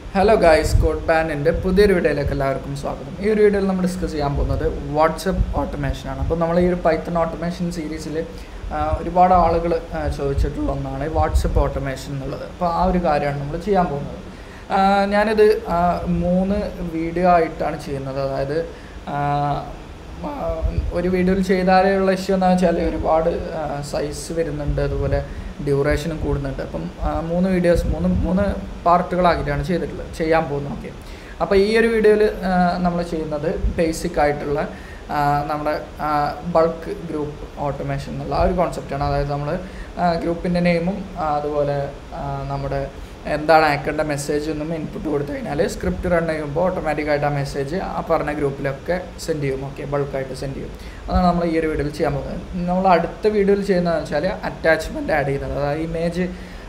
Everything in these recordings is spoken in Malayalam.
ഹലോ ഗായ്സ് കോഡ് ബാനിൻ്റെ പുതിയൊരു വീഡിയോയിലേക്ക് എല്ലാവർക്കും സ്വാഗതം ഈ ഒരു വീഡിയോയിൽ നമ്മൾ ഡിസ്കസ് ചെയ്യാൻ പോകുന്നത് വാട്സപ്പ് ഓട്ടോമേഷൻ ആണ് അപ്പോൾ നമ്മൾ ഈ ഒരു പൈത്തൺ ഓട്ടോമേഷൻ സീരീസിൽ ഒരുപാട് ആളുകൾ ചോദിച്ചിട്ടുള്ള ഒന്നാണ് വാട്സപ്പ് ഓട്ടോമേഷൻ എന്നുള്ളത് അപ്പോൾ ആ ഒരു കാര്യമാണ് നമ്മൾ ചെയ്യാൻ പോകുന്നത് ആ, ഞാനിത് ആ, മൂന്ന് വീഡിയോ ആയിട്ടാണ് ചെയ്യുന്നത് അതായത് ആ, ആ, ഒരു വീഡിയോയിൽ ചെയ്താലേ ഉള്ള ഇഷ്യൂ എന്താണെന്ന് വെച്ചാൽ ഒരുപാട് സൈസ് വരുന്നുണ്ട് അതുപോലെ ഡ്യൂറേഷനും കൂടുന്നുണ്ട് അപ്പം ആ, മൂന്ന് വീഡിയോസ് മൂന്ന് മൂന്ന് പാർട്ടുകളാക്കിയിട്ടാണ് ചെയ്തിട്ടുള്ളത് ചെയ്യാൻ പോകുന്നത് ഓക്കെ അപ്പോൾ ഈ ഒരു വീഡിയോയിൽ നമ്മൾ ചെയ്യുന്നത് ബേസിക് ആയിട്ടുള്ള ആ, നമ്മുടെ ബൾക്ക് ഗ്രൂപ്പ് ഓട്ടോമേഷൻ എന്നുള്ള ആ ഒരു കോൺസെപ്റ്റാണ് അതായത് നമ്മൾ ഗ്രൂപ്പിൻ്റെ നെയിമും അതുപോലെ ആ, നമ്മുടെ എന്താണ് അയക്കേണ്ട മെസ്സേജ് എന്നും ഇൻപുട്ട് കൊടുത്തു കഴിഞ്ഞാൽ സ്ക്രിപ്റ്റ് റൺ ചെയ്യുമ്പോൾ ഓട്ടോമാറ്റിക്കായിട്ട് ആ മെസ്സേജ് ആ പറഞ്ഞ ഗ്രൂപ്പിലൊക്കെ സെൻഡ് ചെയ്യും ഓക്കെ ബൾക്കായിട്ട് സെൻഡ് ചെയ്യും അതാണ് നമ്മൾ ഈ ഒരു വീഡിയോയിൽ ചെയ്യാൻ പോകുന്നത് നമ്മൾ അടുത്ത വീഡിയോയിൽ ചെയ്യുന്നതെന്ന് വെച്ചാൽ അറ്റാച്ച്മെൻറ്റ് ആഡ് ചെയ്യുന്നത് അതായത് ഇമേജ്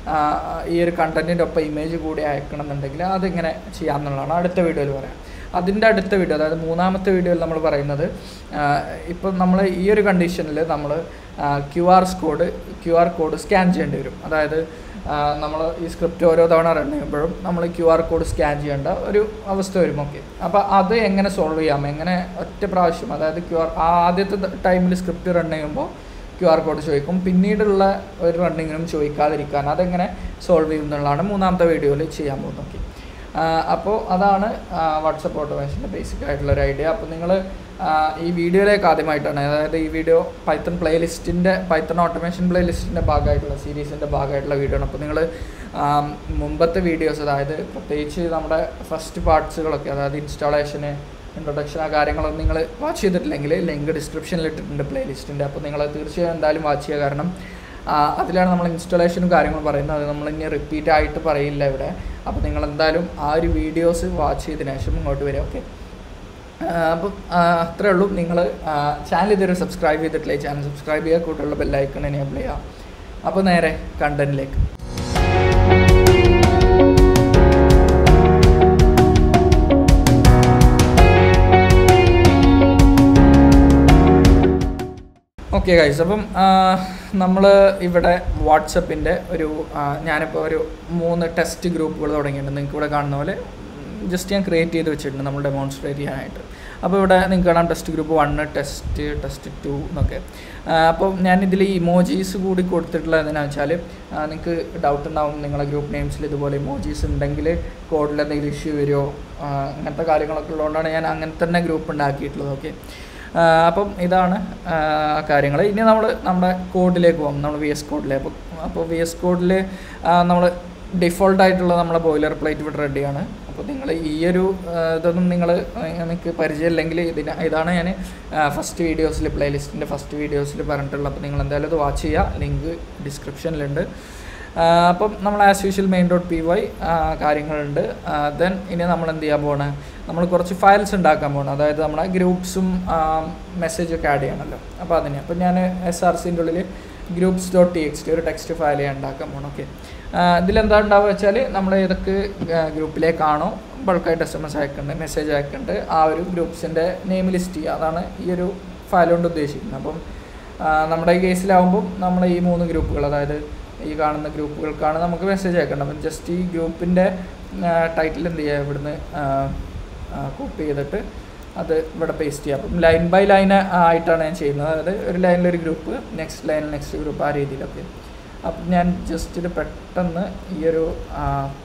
ഈ ഒരു കണ്ടൻറ്റിൻ്റെ ഒപ്പം ഇമേജ് കൂടി അയക്കണം എന്നുണ്ടെങ്കിൽ അതിങ്ങനെ ചെയ്യാമെന്നുള്ളതാണ് അടുത്ത വീഡിയോയിൽ പറയാം അതിൻ്റെ അടുത്ത വീഡിയോ അതായത് മൂന്നാമത്തെ വീഡിയോയിൽ നമ്മൾ പറയുന്നത് ഇപ്പം നമ്മൾ ഈ ഒരു കണ്ടീഷനിൽ നമ്മൾ Q R code Q R code scan ചെയ്യേണ്ടി വരും അതായത് നമ്മൾ ഈ സ്ക്രിപ്റ്റ് ഓരോ തവണ റൺ ചെയ്യുമ്പോഴും നമ്മൾ ക്യു ആർ കോഡ് സ്കാൻ ചെയ്യേണ്ട ഒരു അവസ്ഥ വരും ഓക്കെ അപ്പോൾ അത് എങ്ങനെ സോൾവ് ചെയ്യാം എങ്ങനെ ഒറ്റ പ്രാവശ്യം അതായത് ക്യു ആർ ആദ്യത്തെ ടൈമിൽ സ്ക്രിപ്റ്റ് റൺ ചെയ്യുമ്പോൾ ക്യു ആർ കോഡ് ചോദിക്കും പിന്നീടുള്ള ഒരു റണ്ണിങ്ങിനും ചോദിക്കാതിരിക്കാൻ അതെങ്ങനെ സോൾവ് ചെയ്യും എന്നുള്ളതാണ് മൂന്നാമത്തെ വീഡിയോയിൽ ചെയ്യാൻ പോകുന്നത് ഓക്കെ അപ്പോൾ അതാണ് വാട്സപ്പ് ഓട്ടോമേഷൻ്റെ ബേസിക് ആയിട്ടുള്ള ഒരു ഐഡിയ അപ്പോൾ നിങ്ങൾ ഈ വീഡിയോയിലേക്ക് ആദ്യമായിട്ടാണ് അതായത് ഈ വീഡിയോ പൈത്തൺ പ്ലേലിസ്റ്റിൻ്റെ പൈത്തൺ ഓട്ടോമേഷൻ പ്ലേലിസ്റ്റിൻ്റെ ഭാഗമായിട്ടുള്ള സീരീസിൻ്റെ ഭാഗമായിട്ടുള്ള വീഡിയോ ആണ് അപ്പോൾ നിങ്ങൾ മുമ്പത്തെ വീഡിയോസ് അതായത് പ്രത്യേകിച്ച് നമ്മുടെ ഫസ്റ്റ് പാർട്സുകളൊക്കെ അതായത് ഇൻസ്റ്റാളേഷന് ഇൻട്രൊഡക്ഷൻ ആ കാര്യങ്ങളൊന്നും നിങ്ങൾ വാച്ച് ചെയ്തിട്ടില്ലെങ്കിൽ ലിങ്ക് ഡിസ്ക്രിപ്ഷനിൽ ഇട്ടിട്ടുണ്ട് പ്ലേലിസ്റ്റിൻ്റെ അപ്പോൾ നിങ്ങൾ തീർച്ചയായും എന്തായാലും വാച്ച് ചെയ്യുക കാരണം ആ, അതിലാണ് നമ്മൾ ഇൻസ്റ്റാളേഷനും കാര്യങ്ങളും പറയുന്നത് അത് നമ്മൾ ഇനി റിപ്പീറ്റ് ആയിട്ട് പറയില്ല ഇവിടെ അപ്പോൾ നിങ്ങൾ എന്തായാലും ആ ഒരു വീഡിയോസ് വാച്ച് ചെയ്തതിനു ശേഷം ഇങ്ങോട്ട് വരിക ഓക്കെ അപ്പം അത്രേ ഉള്ളൂ നിങ്ങൾ ചാനൽ ഇതുവരെ സബ്സ്ക്രൈബ് ചെയ്തിട്ടില്ലേ ചാനൽ സബ്സ്ക്രൈബ് ചെയ്യുക കൂട്ടുള്ള ബെല്ലൈക്കൺ എനേബിൾ ചെയ്യുക അപ്പോൾ നേരെ കണ്ടന്റിലേക്ക് ഓക്കെ ഗൈസ് അപ്പം നമ്മൾ ഇവിടെ വാട്സപ്പിൻ്റെ ഒരു ആ, ഞാനിപ്പോൾ ഒരു മൂന്ന് ടെസ്റ്റ് ഗ്രൂപ്പുകൾ തുടങ്ങിയിട്ടുണ്ട് നിങ്ങൾക്ക് ഇവിടെ കാണുന്ന പോലെ ജസ്റ്റ് ഞാൻ ക്രിയേറ്റ് ചെയ്ത് വെച്ചിട്ടുണ്ട് നമ്മൾ ഡെമോൺസ്ട്രേറ്റ് ചെയ്യാനായിട്ട് അപ്പോൾ ഇവിടെ നിങ്ങൾക്ക് കാണാം test group one test test two എന്നൊക്കെ ആ, അപ്പോൾ ഞാൻ ഇതിൽ ഇമോജീസ് കൂടി കൊടുത്തിട്ടുള്ളത് എന്തിനാണെന്ന് വെച്ചാൽ നിങ്ങൾക്ക് ഡൗട്ട് ഉണ്ടാവും നിങ്ങളുടെ ഗ്രൂപ്പ് നെയിംസിൽ ഇതുപോലെ ഇമോജീസ് ഉണ്ടെങ്കിൽ കോഡിൽ എന്തെങ്കിലും ഇഷ്യൂ വരുമോ ആ, അങ്ങനത്തെ കാര്യങ്ങളൊക്കെ ഉള്ളതുകൊണ്ടാണ് ഞാൻ അങ്ങനെ തന്നെ ഗ്രൂപ്പ് ഉണ്ടാക്കിയിട്ടുള്ളത് ഓക്കെ ആ, അപ്പം ഇതാണ് കാര്യങ്ങൾ ഇനി നമ്മൾ നമ്മുടെ കോഡിലേക്ക് പോകും നമ്മൾ വി എസ് കോഡിലേക്ക് അപ്പോൾ അപ്പോൾ വി എസ് കോഡിൽ നമ്മൾ ഡിഫോൾട്ട് ആയിട്ടുള്ള നമ്മളെ ബോയിലർ പ്ലേറ്റ് ഇവിടെ റെഡിയാണ് അപ്പോൾ നിങ്ങൾ ഈ ഒരു ആ, ഇതൊന്നും നിങ്ങൾ നിങ്ങൾക്ക് പരിചയമില്ലെങ്കിൽ ഇതിന് ഇതാണ് ഞാൻ ഫസ്റ്റ് വീഡിയോസിൽ പ്ലേലിസ്റ്റിൻ്റെ ഫസ്റ്റ് വീഡിയോസിൽ പറഞ്ഞിട്ടുള്ളത് അപ്പോൾ നിങ്ങൾ എന്തായാലും ഇത് വാച്ച് ചെയ്യുക ലിങ്ക് ഡിസ്ക്രിപ്ഷനിലുണ്ട് ആ, അപ്പം നമ്മൾ as usual main dot P Y കാര്യങ്ങളുണ്ട് ദെൻ ഇനി നമ്മൾ എന്ത് ചെയ്യാൻ പോകണം നമ്മൾ കുറച്ച് ഫയൽസ് ഉണ്ടാക്കാൻ പോകണം അതായത് നമ്മുടെ ഗ്രൂപ്പ്സും മെസ്സേജൊക്കെ ആഡ് ചെയ്യണമല്ലോ അപ്പോൾ അതിന് അപ്പോൾ ഞാൻ എസ് ആർ സിൻ്റെ ഉള്ളിൽ groups dot T X T ഒരു ടെക്സ്റ്റ് ഫയൽ ഞാൻ ഉണ്ടാക്കാൻ പോകണം ഓക്കെ ഇതിലെന്താ ഉണ്ടാവുക വെച്ചാൽ നമ്മൾ ഏതൊക്കെ ഗ്രൂപ്പിലേക്കാണോ ബൾക്കായിട്ട് എസ് എം എസ് അയക്കേണ്ടത് മെസ്സേജ് അയക്കേണ്ടത് ആ ഒരു ഗ്രൂപ്പ്സിൻ്റെ നെയിം ലിസ്റ്റ് ചെയ്യുക അതാണ് ഈ ഒരു ഫയൽ കൊണ്ട് ഉദ്ദേശിക്കുന്നത് അപ്പം ആ, നമ്മുടെ ഈ കേസിലാവുമ്പം നമ്മൾ ഈ മൂന്ന് ഗ്രൂപ്പുകൾ അതായത് ഈ കാണുന്ന ഗ്രൂപ്പുകൾക്കാണ് നമുക്ക് മെസ്സേജ് അയക്കേണ്ടത് അപ്പം ജസ്റ്റ് ഈ ഗ്രൂപ്പിൻ്റെ ടൈറ്റിൽ എന്ത് ചെയ്യുക ഇവിടുന്ന് കോപ്പി ചെയ്തിട്ട് അത് ഇവിടെ പേസ്റ്റ് ചെയ്യുക അപ്പം ലൈൻ ബൈ ലൈൻ ആയിട്ടാണ് ഞാൻ ചെയ്യുന്നത് അതായത് ഒരു ലൈനിലൊരു ഗ്രൂപ്പ് നെക്സ്റ്റ് ലൈനിൽ നെക്സ്റ്റ് ഗ്രൂപ്പ് ആ രീതിയിലൊക്കെ അപ്പം ഞാൻ ജസ്റ്റ് ഇത് പെട്ടെന്ന് ഈ ഒരു ആ,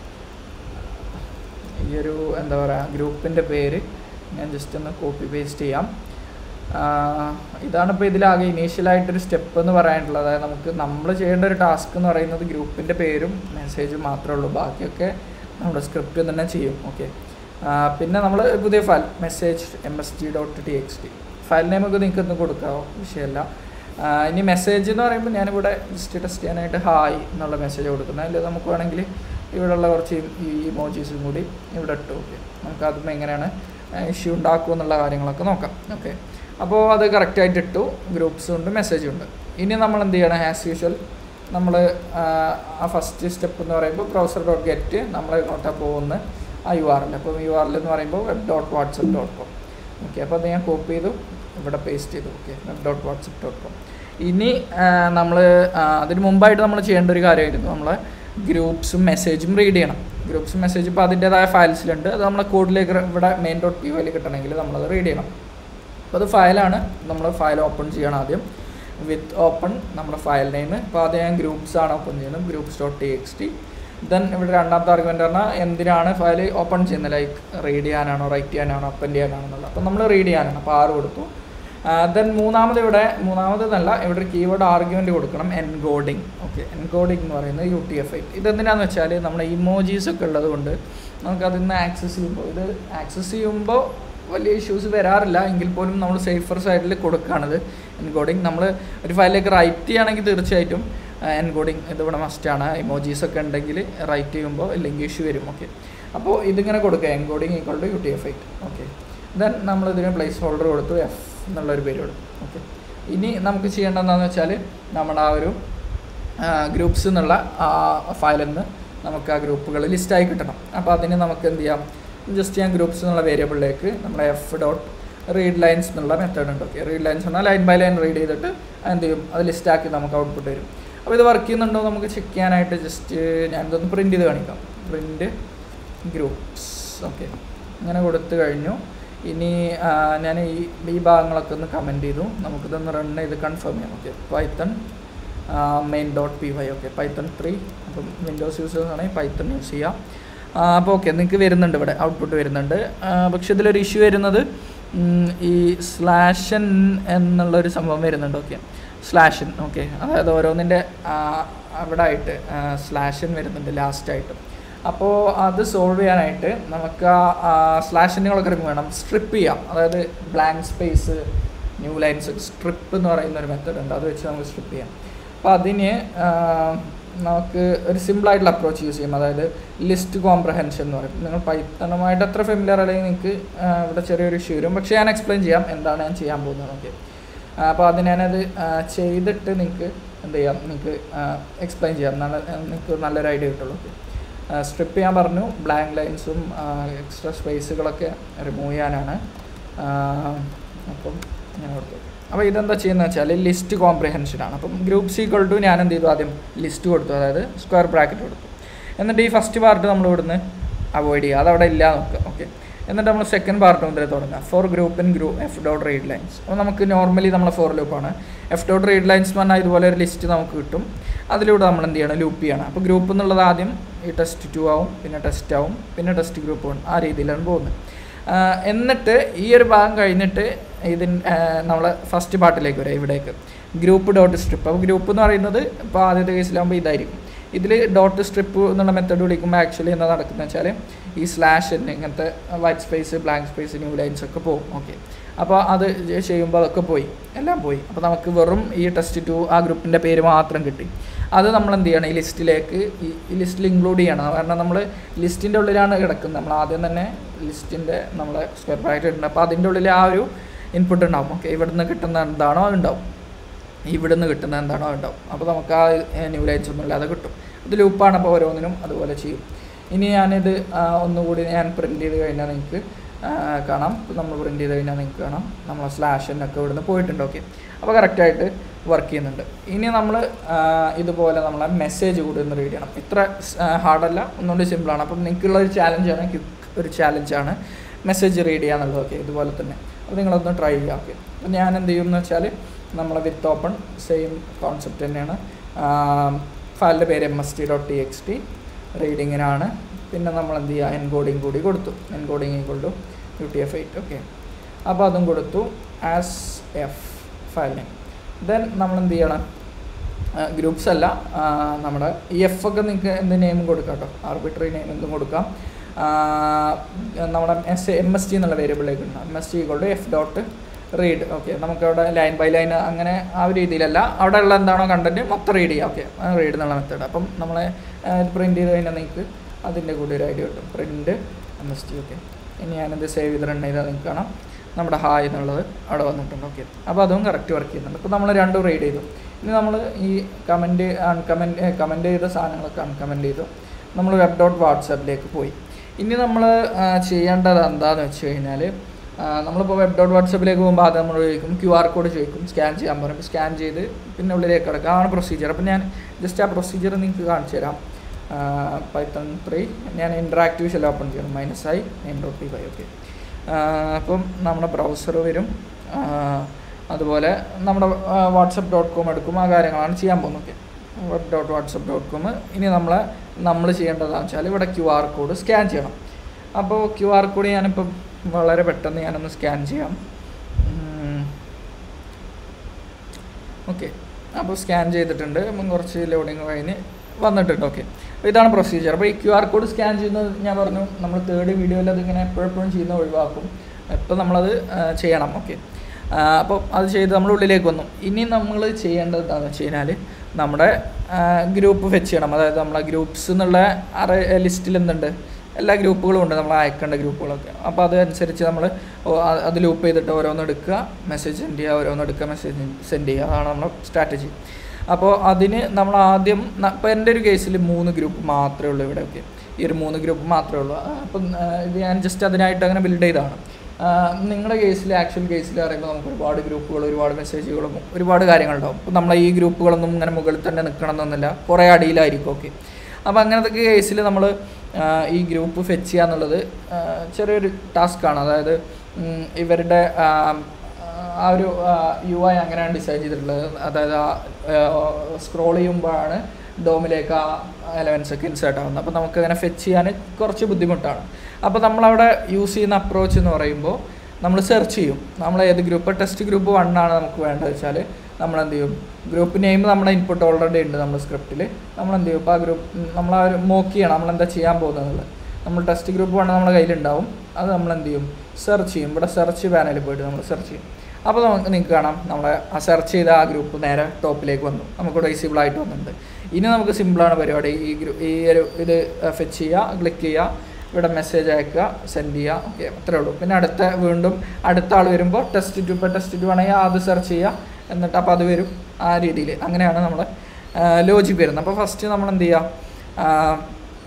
ഈ ഒരു എന്താ പറയുക ഗ്രൂപ്പിൻ്റെ പേര് ഞാൻ ജസ്റ്റ് ഒന്ന് കോപ്പി പേസ്റ്റ് ചെയ്യാം ആഹ് ഇതാണ് ഇപ്പോൾ ഇതിലാകെ ഇനീഷ്യലായിട്ടൊരു സ്റ്റെപ്പ് എന്ന് പറയാനുള്ളത് അതായത് നമുക്ക് നമ്മൾ ചെയ്യേണ്ട ഒരു ടാസ്ക് എന്ന് പറയുന്നത് ഗ്രൂപ്പിൻ്റെ പേരും മെസ്സേജും മാത്രമേ ഉള്ളൂ ബാക്കിയൊക്കെ നമ്മുടെ സ്ക്രിപ്റ്റ് തന്നെ ചെയ്യും ഓക്കെ പിന്നെ നമ്മൾ പുതിയ file message M S G dot T X T file നെയിമൊക്കെ നിങ്ങൾക്ക് ഒന്ന് കൊടുക്കാമോ വിഷയമല്ല ആഹ് ഇനി മെസ്സേജ് എന്ന് പറയുമ്പോൾ ഞാനിവിടെ ജസ്റ്റ് ടെസ്റ്റ് ചെയ്യാനായിട്ട് ഹായ് എന്നുള്ള മെസ്സേജ് കൊടുക്കുന്നത് അതിൽ നമുക്ക് വേണമെങ്കിൽ ഇവിടെയുള്ള കുറച്ച് ഈ ഇമോജീസും കൂടി ഇവിടെ ഇട്ടു ഓക്കെ നമുക്ക് അതും എങ്ങനെയാണ് ഇഷ്യൂ ഉണ്ടാക്കുക എന്നുള്ള കാര്യങ്ങളൊക്കെ നോക്കാം ഓക്കെ അപ്പോൾ അത് കറക്റ്റായിട്ട് ഇട്ടു ഗ്രൂപ്പ്സും ഉണ്ട് മെസ്സേജും ഉണ്ട് ഇനി നമ്മൾ എന്ത് ചെയ്യണം ആസ് യൂഷ്വൽ നമ്മൾ ആ ഫസ്റ്റ് സ്റ്റെപ്പ് എന്ന് പറയുമ്പോൾ ബ്രൗസർ ഡോട്ട് ഗെറ്റ് നമ്മൾ ഇങ്ങോട്ടാണ് പോകുന്നത് ആ യു ആർ എൽ അപ്പോൾ യു ആർ എൽ എന്ന് പറയുമ്പോൾ web dot WhatsApp dot com okay അപ്പോൾ അത് ഞാൻ കോപ്പി ചെയ്തു ഇവിടെ പേസ്റ്റ് ചെയ്തു okay web dot WhatsApp dot com ഇനി നമ്മൾ അതിന് മുമ്പായിട്ട് നമ്മൾ ചെയ്യേണ്ട ഒരു കാര്യമായിരുന്നു നമ്മൾ ഗ്രൂപ്പ്സും മെസ്സേജും റീഡ് ചെയ്യണം ഗ്രൂപ്പ്സ് മെസ്സേജ് ഇപ്പോൾ അതിൻ്റേതായ ഫയൽസിലുണ്ട് അത് നമ്മളെ കോഡിലേക്ക് ഇവിടെ മെയിൻ ഡോട്ട് പി വൈയിൽ കിട്ടണമെങ്കിൽ നമ്മളത് റീഡ് ചെയ്യണം അപ്പോൾ അത് ഫയലാണ് നമ്മൾ ഫയൽ ഓപ്പൺ ചെയ്യണം ആദ്യം വിത്ത് ഓപ്പൺ നമ്മുടെ ഫയൽ നെയിം ഇപ്പോൾ ആദ്യം ഞാൻ ഗ്രൂപ്പ്സ് ആണ് ഓപ്പൺ ചെയ്യുന്നത് groups dot T X T then ഇവിടെ രണ്ടാമത്തെ ആർഗ്യുമെൻ്റ് പറഞ്ഞാൽ എന്തിനാണ് ഫയൽ ഓപ്പൺ ചെയ്യുന്നത് ലൈക്ക് റീഡ് ചെയ്യാനാണോ റൈറ്റ് ചെയ്യാനാണോ അപ്പൻഡ് ചെയ്യാനാണോ എന്നുള്ളത് അപ്പോൾ നമ്മൾ റീഡ് ചെയ്യാനാണ് അപ്പോൾ ആറ് കൊടുത്തു ദെൻ മൂന്നാമത് ഇവിടെ മൂന്നാമത് എന്നല്ല ഇവിടെ ഒരു കീവേഡ് ആർഗ്യുമെൻ്റ് കൊടുക്കണം എൻകോഡിങ് ഓക്കെ എൻകോഡിങ് എന്ന് പറയുന്നത് യു ടി എഫ് ഐ ഇതെന്തിനാന്ന് വെച്ചാൽ നമ്മുടെ ഇമോജീസ് ഒക്കെ ഉള്ളത് കൊണ്ട് നമുക്ക് അതിൽ നിന്ന് ആക്സസ് ചെയ്യുമ്പോൾ ഇത് ആക്സസ് ചെയ്യുമ്പോൾ വലിയ ഇഷ്യൂസ് വരാറില്ല എങ്കിൽ പോലും നമ്മൾ സേഫർ സൈഡിൽ കൊടുക്കുകയാണിത് എൻകോഡിങ് നമ്മൾ ഒരു ഫയലിലേക്ക് റൈറ്റ് ചെയ്യുകയാണെങ്കിൽ തീർച്ചയായിട്ടും എൻകോഡിങ് ഇതിവിടെ മസ്റ്റാണ് ഇമോജീസ് ഒക്കെ ഉണ്ടെങ്കിൽ റൈറ്റ് ചെയ്യുമ്പോൾ ഇല്ലെങ്കിൽ ഇഷ്യൂ വരും ഓക്കെ അപ്പോൾ ഇതിങ്ങനെ കൊടുക്കുക encoding equal to U T F eight okay then നമ്മൾ ഇതിന് പ്ലേസ് ഹോൾഡർ കൊടുത്തു എഫ് എന്നുള്ളൊരു പേര് കൊടുത്തു ഓക്കെ ഇനി നമുക്ക് ചെയ്യേണ്ടത് എന്താണെന്ന് വെച്ചാൽ നമ്മുടെ ആ ഒരു ഗ്രൂപ്പ്സ് എന്നുള്ള ആ ഫയലിൽ നിന്ന് നമുക്ക് ആ ഗ്രൂപ്പുകൾ ലിസ്റ്റായി കിട്ടണം അപ്പോൾ അതിന് നമുക്ക് എന്ത് ചെയ്യാം ജസ്റ്റ് ഞാൻ ഗ്രൂപ്പ്സ് എന്നുള്ള വേരിയബിളിലേക്ക് നമ്മുടെ എഫ് ഡോട്ട് റീഡ് ലൈൻസ് എന്നുള്ള മെത്തേഡ് ഉണ്ട് ഓക്കെ റീഡ് ലൈൻസ് എന്നാൽ ലൈൻ ബൈ ലൈൻ റീഡ് ചെയ്തിട്ട് എന്ത് ചെയ്യും അത് ലിസ്റ്റാക്കി നമുക്ക് ഔട്ട്പുട്ട് വരും അപ്പോൾ ഇത് വർക്ക് ചെയ്യുന്നുണ്ടോ നമുക്ക് ചെക്ക് ചെയ്യാനായിട്ട് ജസ്റ്റ് ഞാനിതൊന്ന് പ്രിൻറ്റ് ചെയ്ത് കാണിക്കാം പ്രിൻറ്റ് ഗ്രൂപ്പ്സ് ഓക്കെ അങ്ങനെ കൊടുത്തു കഴിഞ്ഞു ഇനി ഞാൻ ഈ ഈ ഭാഗങ്ങളൊക്കെ ഒന്ന് കമൻറ്റ് ചെയ്തു നമുക്കിതൊന്ന് റൺ ചെയ്ത് കൺഫേം ചെയ്യാം okay Python main dot P Y okay Python three അപ്പം വിൻഡോസ് യൂസേഴ്സ് ആണെങ്കിൽ പൈത്തൺ യൂസ് ചെയ്യാം അപ്പോൾ ഓക്കെ നിങ്ങൾക്ക് വരുന്നുണ്ട് ഇവിടെ ഔട്ട്പുട്ട് വരുന്നുണ്ട് പക്ഷെ ഇതിലൊരു ഇഷ്യൂ വരുന്നത് ഈ സ്ലാഷൻ എന്നുള്ളൊരു സംഭവം വരുന്നുണ്ട് ഓക്കെ സ്ലാഷൻ ഓക്കെ അതായത് ഓരോന്നിൻ്റെ അവിടെ ആയിട്ട് സ്ലാഷൻ വരുന്നുണ്ട് ലാസ്റ്റായിട്ട് അപ്പോൾ അത് സോൾവ് ചെയ്യാനായിട്ട് നമുക്ക് ആ സ്ലാഷനുകളൊക്കെ വേണം സ്ട്രിപ്പ് ചെയ്യാം അതായത് blank space new lines strip എന്ന് പറയുന്ന ഒരു മെത്തേഡ് ഉണ്ട് അത് വെച്ച് നമുക്ക് സ്ട്രിപ്പ് ചെയ്യാം അപ്പോൾ അതിന് നമുക്ക് ഒരു സിമ്പിളായിട്ടുള്ള അപ്രോച്ച് യൂസ് ചെയ്യും അതായത് ലിസ്റ്റ് കോംപ്രഹെൻഷൻ എന്ന് പറയും നിങ്ങൾ പൈത്തണുമായിട്ട് എത്ര ഫെമിലിയർ അല്ലെങ്കിൽ നിങ്ങൾക്ക് ഇവിടെ ചെറിയൊരു ഇഷ്യൂ വരും പക്ഷേ ഞാൻ എക്സ്പ്ലെയിൻ ചെയ്യാം എന്താണ് ഞാൻ ചെയ്യാൻ പോകുന്നത് ഓക്കെ അപ്പോൾ അത് ഞാനത് ചെയ്തിട്ട് നിങ്ങൾക്ക് എന്ത് ചെയ്യാം നിങ്ങൾക്ക് എക്സ്പ്ലെയിൻ ചെയ്യാം നല്ല നിങ്ങൾക്ക് നല്ലൊരു ഐഡിയ കിട്ടുള്ളൂ ഓക്കെ സ്ട്രിപ്പ് ചെയ്യാൻ പറഞ്ഞു ബ്ലാങ്ക് ലൈൻസും എക്സ്ട്രാ സ്പേസുകളൊക്കെ റിമൂവ് ചെയ്യാനാണ് അപ്പം ഞാൻ കൊടുത്തു അപ്പോൾ ഇതെന്താ ചെയ്യുന്നത് വെച്ചാൽ ലിസ്റ്റ് കോംപ്രിഹെൻഷനാണ് അപ്പം ഗ്രൂപ്പ് സീക്വൾ ടു ഞാൻ എന്ത് ചെയ്തു ആദ്യം ലിസ്റ്റ് കൊടുത്തു അതായത് സ്ക്വയർ ബ്രാക്കറ്റ് കൊടുത്തു എന്നിട്ട് ഈ ഫസ്റ്റ് പാർട്ട് നമ്മൾ ഇവിടുന്ന് അവോയ്ഡ് ചെയ്യുക അതവിടെ ഇല്ല നോക്കുക ഓക്കെ എന്നിട്ട് നമ്മൾ സെക്കൻഡ് പാർട്ട് മുതൽ തുടങ്ങുക for group in group F dot read lines അപ്പോൾ നമുക്ക് നോർമലി നമ്മളെ ഫോർ ലൂപ്പാണ് എഫ് ഡോട്ട് റീഡ് ലൈൻസ് എന്ന് പറഞ്ഞാൽ ഇതുപോലെ ഒരു ലിസ്റ്റ് നമുക്ക് കിട്ടും അതിലൂടെ നമ്മൾ എന്ത് ചെയ്യണം ലൂപ്പ് ചെയ്യണം അപ്പോൾ ഗ്രൂപ്പ് എന്നുള്ളത് ആദ്യം ഈ ടെസ്റ്റ് ടു ആവും പിന്നെ ടെസ്റ്റ് ആവും പിന്നെ ടെസ്റ്റ് ഗ്രൂപ്പ് ആവും ആ രീതിയിലാണ് പോകുന്നത് എന്നിട്ട് ഈ ഒരു ഭാഗം കഴിഞ്ഞിട്ട് ഇതിന് നമ്മൾ ഫസ്റ്റ് പാർട്ടിലേക്ക് വരാം ഇവിടേക്ക് ഗ്രൂപ്പ് ഡോട്ട് സ്ട്രിപ്പ് അപ്പോൾ ഗ്രൂപ്പ് എന്ന് പറയുന്നത് ഇപ്പോൾ ആദ്യത്തെ കേസിലാകുമ്പോൾ ഇതായിരിക്കും ഇതിൽ ഡോട്ട് സ്ട്രിപ്പ് എന്നുള്ള മെത്തേഡ് വിളിക്കുമ്പോൾ ആക്ച്വലി എന്താ നടക്കുന്നത് വെച്ചാൽ ഈ സ്ലാഷ് ഇങ്ങനത്തെ white space blank space new lines ഒക്കെ പോകും ഓക്കെ അപ്പോൾ അത് ചെയ്യുമ്പോൾ അതൊക്കെ പോയി എല്ലാം പോയി അപ്പോൾ നമുക്ക് വെറും ഈ ടെസ്റ്റ് ടു ആ ഗ്രൂപ്പിൻ്റെ പേര് മാത്രം കിട്ടി അത് നമ്മൾ എന്ത് ചെയ്യണം ഈ ലിസ്റ്റിലേക്ക് ഈ ലിസ്റ്റിൽ ഇൻക്ലൂഡ് ചെയ്യണം കാരണം നമ്മൾ ലിസ്റ്റിൻ്റെ ഉള്ളിലാണ് കിടക്കുന്നത് നമ്മൾ ആദ്യം തന്നെ ലിസ്റ്റിൻ്റെ നമ്മൾ സ്ക്വയർ ബ്രാക്കറ്റ് ഇടുന്നത് അപ്പോൾ അതിൻ്റെ ഉള്ളിൽ ആ ഒരു ഇൻപുട്ട് ഉണ്ടാവും ഓക്കെ ഇവിടുന്ന് കിട്ടുന്ന എന്താണോ അതുണ്ടാവും ഇവിടുന്ന് കിട്ടുന്ന എന്താണോ ഉണ്ടാവും അപ്പോൾ നമുക്ക് ആ ന്യൂ ലൈൻസ് ഒന്നും ഇല്ലാതെ കിട്ടും ഇത് ലൂപ്പാണ് അപ്പോൾ ഓരോന്നിനും അതുപോലെ ചെയ്യും ഇനി ഞാനിത് ഒന്നുകൂടി ഞാൻ പ്രിൻറ്റ് ചെയ്ത് കഴിഞ്ഞാൽ നിങ്ങൾക്ക് കാണാം നമ്മൾ പ്രിൻറ്റ് ചെയ്ത് കഴിഞ്ഞാൽ നിങ്ങൾക്ക് കാണാം നമ്മൾ സ്ലാഷനൊക്കെ ഇവിടുന്ന് പോയിട്ടുണ്ട് ഓക്കെ അപ്പോൾ കറക്റ്റായിട്ട് വർക്ക് ചെയ്യുന്നുണ്ട് ഇനി നമ്മൾ ഇതുപോലെ നമ്മളെ മെസ്സേജ് കൂടി ഒന്ന് റീഡ് ചെയ്യണം ഇത്ര ഹാർഡല്ല ഒന്നുകൂടി സിമ്പിളാണ് അപ്പം നിങ്ങൾക്കുള്ള ഒരു ചാലഞ്ചാണ് ഒരു ചാലഞ്ചാണ് മെസ്സേജ് റീഡ് ചെയ്യുക എന്നുള്ളത് ഓക്കെ ഇതുപോലെ തന്നെ അപ്പോൾ നിങ്ങളൊന്ന് ട്രൈ ചെയ്യുക ഓക്കെ അപ്പോൾ ഞാൻ എന്ത് ചെയ്യും എന്ന് വെച്ചാൽ നമ്മൾ വിത്ത് ഓപ്പൺ സെയിം കോൺസെപ്റ്റ് തന്നെയാണ് ഫയലിൻ്റെ പേര് M S T dot T X T റീഡിങ്ങിനാണ് പിന്നെ നമ്മൾ എന്ത് ചെയ്യുക എൻകോഡിങ് കൂടി കൊടുത്തു encoding equal to U T F eight okay അപ്പോൾ അതും കൊടുത്തു as F file name then നമ്മൾ എന്ത് ചെയ്യണം ഗ്രൂപ്പ്സ് അല്ല നമ്മുടെ ഈ എഫ് ഒക്കെ നിങ്ങൾക്ക് എന്ത് നെയിം കൊടുക്കാം കേട്ടോ ആർബിട്രറി നെയിം എന്തും കൊടുക്കാം നമ്മുടെ എസ് എം എസ് ടി എന്നുള്ള വേരിയബിളിലേക്ക് ഉണ്ട് M S T equal to F dot read okay നമുക്കവിടെ ലൈൻ ബൈ ലൈൻ അങ്ങനെ ആ ഒരു രീതിയിലല്ല അവിടെ ഉള്ള എന്താണോ കണ്ടൻറ്റ് മൊത്തം റീഡ് ചെയ്യാം ഓക്കെ റീഡ് എന്നുള്ള മെത്തേഡ് അപ്പം നമ്മളെ പ്രിൻറ്റ് ചെയ്ത് കഴിഞ്ഞാൽ നിങ്ങൾക്ക് അതിൻ്റെ കൂടി ഒരു ഐഡിയ കിട്ടും print M S T okay ഇനി ഞാനത് സേവ് ചെയ്ത് റൺ ചെയ്താൽ നിങ്ങൾക്ക് കാണാം നമ്മുടെ ഹായ് എന്നുള്ളത് അവിടെ വന്നിട്ടുണ്ട് ഓക്കെ അപ്പോൾ അതും കറക്റ്റ് വർക്ക് ചെയ്യുന്നുണ്ട് ഇപ്പോൾ നമ്മൾ രണ്ടും റീഡ് ചെയ്തു ഇനി നമ്മൾ ഈ കമൻറ്റ് അൺകമൻറ്റ് കമൻറ്റ് ചെയ്ത സാധനങ്ങളൊക്കെ അൺകമൻറ്റ് ചെയ്തു നമ്മൾ വെബ് ഡോട്ട് വാട്സാപ്പിലേക്ക് പോയി ഇനി നമ്മൾ ചെയ്യേണ്ടത് എന്താണെന്ന് വെച്ച് കഴിഞ്ഞാൽ നമ്മളിപ്പോൾ വെബ് ഡോട്ട് വാട്സപ്പിലേക്ക് പോകുമ്പോൾ ആദ്യം നമ്മൾ ചോദിക്കും ക്യു ആർ കോഡ് ചോദിക്കും സ്കാൻ ചെയ്യാൻ പറയും സ്കാൻ ചെയ്ത് പിന്നെ ഉള്ളിലേക്ക് കിടക്കുക ആണ് പ്രൊസീജിയർ അപ്പോൾ ഞാൻ ജസ്റ്റ് ആ പ്രൊസീജിയർ നിങ്ങൾക്ക് കാണിച്ചു തരാം പൈത്തൺ ത്രീ ഞാൻ ഇൻട്രാക്റ്റീവ് ഷെൽ ഓപ്പൺ ചെയ്യണം minus I name dot P five okay അപ്പം നമ്മുടെ ബ്രൗസർ വരും ആ, അതുപോലെ നമ്മുടെ വാട്സപ്പ് ഡോട്ട് കോം എടുക്കും ആ കാര്യങ്ങളാണ് ചെയ്യാൻ പോകുന്നത് web dot WhatsApp dot com ഇനി നമ്മളെ നമ്മൾ ചെയ്യേണ്ടതെന്ന് വെച്ചാൽ ഇവിടെ ക്യു ആർ കോഡ് സ്കാൻ ചെയ്യണം അപ്പോൾ ക്യു ആർ കോഡ് ഞാനിപ്പം വളരെ പെട്ടെന്ന് ഞാനൊന്ന് സ്കാൻ ചെയ്യാം ഓക്കെ അപ്പോൾ സ്കാൻ ചെയ്തിട്ടുണ്ട് അപ്പം കുറച്ച് ലോഡിങ് കഴിഞ്ഞ് വന്നിട്ടുണ്ട് ഓക്കെ അപ്പോൾ ഇതാണ് പ്രൊസീജിയർ അപ്പോൾ ഈ ക്യു ആർ കോഡ് സ്കാൻ ചെയ്യുന്നത് ഞാൻ പറഞ്ഞു നമ്മൾ തേർഡ് വീഡിയോയിൽ അതിങ്ങനെ എപ്പോഴെപ്പോഴും ചെയ്യുന്ന ഒഴിവാക്കും ഇപ്പോൾ നമ്മളത് ആ, ചെയ്യണം ഓക്കെ അപ്പോൾ അത് ചെയ്ത് നമ്മൾ ഉള്ളിലേക്ക് വന്നു ഇനി നമ്മൾ ചെയ്യേണ്ടത് എന്താണെന്ന് വെച്ച് കഴിഞ്ഞാൽ നമ്മുടെ ഗ്രൂപ്പ് ഫെച്ച് ചെയ്യണം അതായത് നമ്മളെ ഗ്രൂപ്പ്സ് എന്നുള്ള അറ ലിസ്റ്റിൽ എന്തുണ്ട് എല്ലാ ഗ്രൂപ്പുകളും ഉണ്ട് നമ്മൾ അയക്കേണ്ട ഗ്രൂപ്പുകളൊക്കെ അപ്പോൾ അതനുസരിച്ച് നമ്മൾ അത് ലൂപ്പ് ചെയ്തിട്ട് ഓരോന്ന് എടുക്കുക മെസ്സേജ് സെൻഡ് ചെയ്യുക ഓരോന്ന് എടുക്കുക മെസ്സേജ് സെൻഡ് ചെയ്യുക അതാണ് നമ്മുടെ സ്ട്രാറ്റജി അപ്പോൾ അതിന് നമ്മൾ ആദ്യം ഇപ്പോൾ എൻ്റെ ഒരു കേസിൽ മൂന്ന് ഗ്രൂപ്പ് മാത്രമേ ഉള്ളൂ ഇവിടെ ഒക്കെ ഈ ഒരു മൂന്ന് ഗ്രൂപ്പ് മാത്രമേ ഉള്ളൂ ആ, അപ്പം ആ, ഇത് ഞാൻ ജസ്റ്റ് അതിനായിട്ട് അങ്ങനെ ബിൽഡ് ചെയ്തതാണ് ആ, നിങ്ങളുടെ കേസിൽ ആക്ച്വൽ കേസിൽ പറയുമ്പോൾ നമുക്ക് ഒരുപാട് ഗ്രൂപ്പുകൾ ഒരുപാട് മെസ്സേജുകളും ഒരുപാട് കാര്യങ്ങളുണ്ടാവും അപ്പോൾ നമ്മളെ ഈ ഗ്രൂപ്പുകളൊന്നും ഇങ്ങനെ മുകളിൽ തന്നെ നിൽക്കണം എന്നൊന്നുമില്ല കുറേ അടിയിലായിരിക്കും ഓക്കെ അപ്പോൾ അങ്ങനത്തെ കേസിൽ നമ്മൾ ഈ ഗ്രൂപ്പ് ഫെച്ച് ചെയ്യുക എന്നുള്ളത് ആ, ചെറിയൊരു ടാസ്ക്കാണ് അതായത് ഉം, ഇവരുടെ ആ, ആ ഒരു യു ഐ അങ്ങനെയാണ് ഡിസൈൻ ചെയ്തിട്ടുള്ളത് അതായത് സ്ക്രോൾ ചെയ്യുമ്പോഴാണ് ഡോമിലേക്ക് ആ എലവൻസ് ഒക്കെ ഇൻസേർട്ട് ആവുന്നത് അപ്പോൾ നമുക്ക് അങ്ങനെ ഫെച്ച് ചെയ്യാൻ കുറച്ച് ബുദ്ധിമുട്ടാണ് അപ്പോൾ നമ്മളവിടെ യൂസ് ചെയ്യുന്ന അപ്രോച്ച് എന്ന് പറയുമ്പോൾ നമ്മൾ സെർച്ച് ചെയ്യും നമ്മൾ ഏത് ഗ്രൂപ്പ് ടെസ്റ്റ് ഗ്രൂപ്പ് വൺ ആണ് നമുക്ക് വേണ്ടത് വെച്ചാൽ നമ്മൾ എന്ത് ചെയ്യും ഗ്രൂപ്പ് നെയിം നമ്മുടെ ഇൻപുട്ട് ഓൾറെഡി ഉണ്ട് നമ്മുടെ സ്ക്രിപ്റ്റിൽ നമ്മൾ എന്ത് ചെയ്യും ഇപ്പോൾ ആ ഗ്രൂപ്പ് നമ്മൾ ആ ഒരു മോക്ക് ചെയ്യണം നമ്മൾ എന്താ ചെയ്യാൻ പോകുന്നത് നമ്മൾ ടെസ്റ്റ് ഗ്രൂപ്പ് വൺ നമ്മുടെ കയ്യിലുണ്ടാവും അത് നമ്മൾ എന്ത് ചെയ്യും സെർച്ച് ചെയ്യും ഇവിടെ സെർച്ച് പാനലിൽ പോയിട്ട് നമ്മൾ സെർച്ച് ചെയ്യും അപ്പോൾ നമുക്ക് നിങ്ങൾക്ക് കാണാം നമ്മളെ ആ സെർച്ച് ചെയ്ത ആ ഗ്രൂപ്പ് നേരെ ടോപ്പിലേക്ക് വന്നു നമുക്കിവിടെ വിസിബിൾ ആയിട്ട് വന്നിട്ടുണ്ട് ഇനി നമുക്ക് സിമ്പിളാണ് പരിപാടി ഈ ഗ്രൂ ഈ ഒരു ഇത് ഫെച്ച് ചെയ്യുക ക്ലിക്ക് ചെയ്യുക ഇവിടെ മെസ്സേജ് അയക്കുക സെൻഡ് ചെയ്യുക ഓക്കെ അത്രേ ഉള്ളൂ പിന്നെ അടുത്ത വീണ്ടും അടുത്ത ആൾ വരുമ്പോൾ ടെസ്റ്റ് ടു ഇപ്പോൾ ടെസ്റ്റ് ടു ആണെങ്കിൽ അത് സെർച്ച് ചെയ്യുക എന്നിട്ട് അപ്പോൾ അത് വരും ആ രീതിയിൽ അങ്ങനെയാണ് നമ്മൾ ലോജിക് വരുന്നത് അപ്പോൾ ഫസ്റ്റ് നമ്മൾ എന്ത് ചെയ്യുക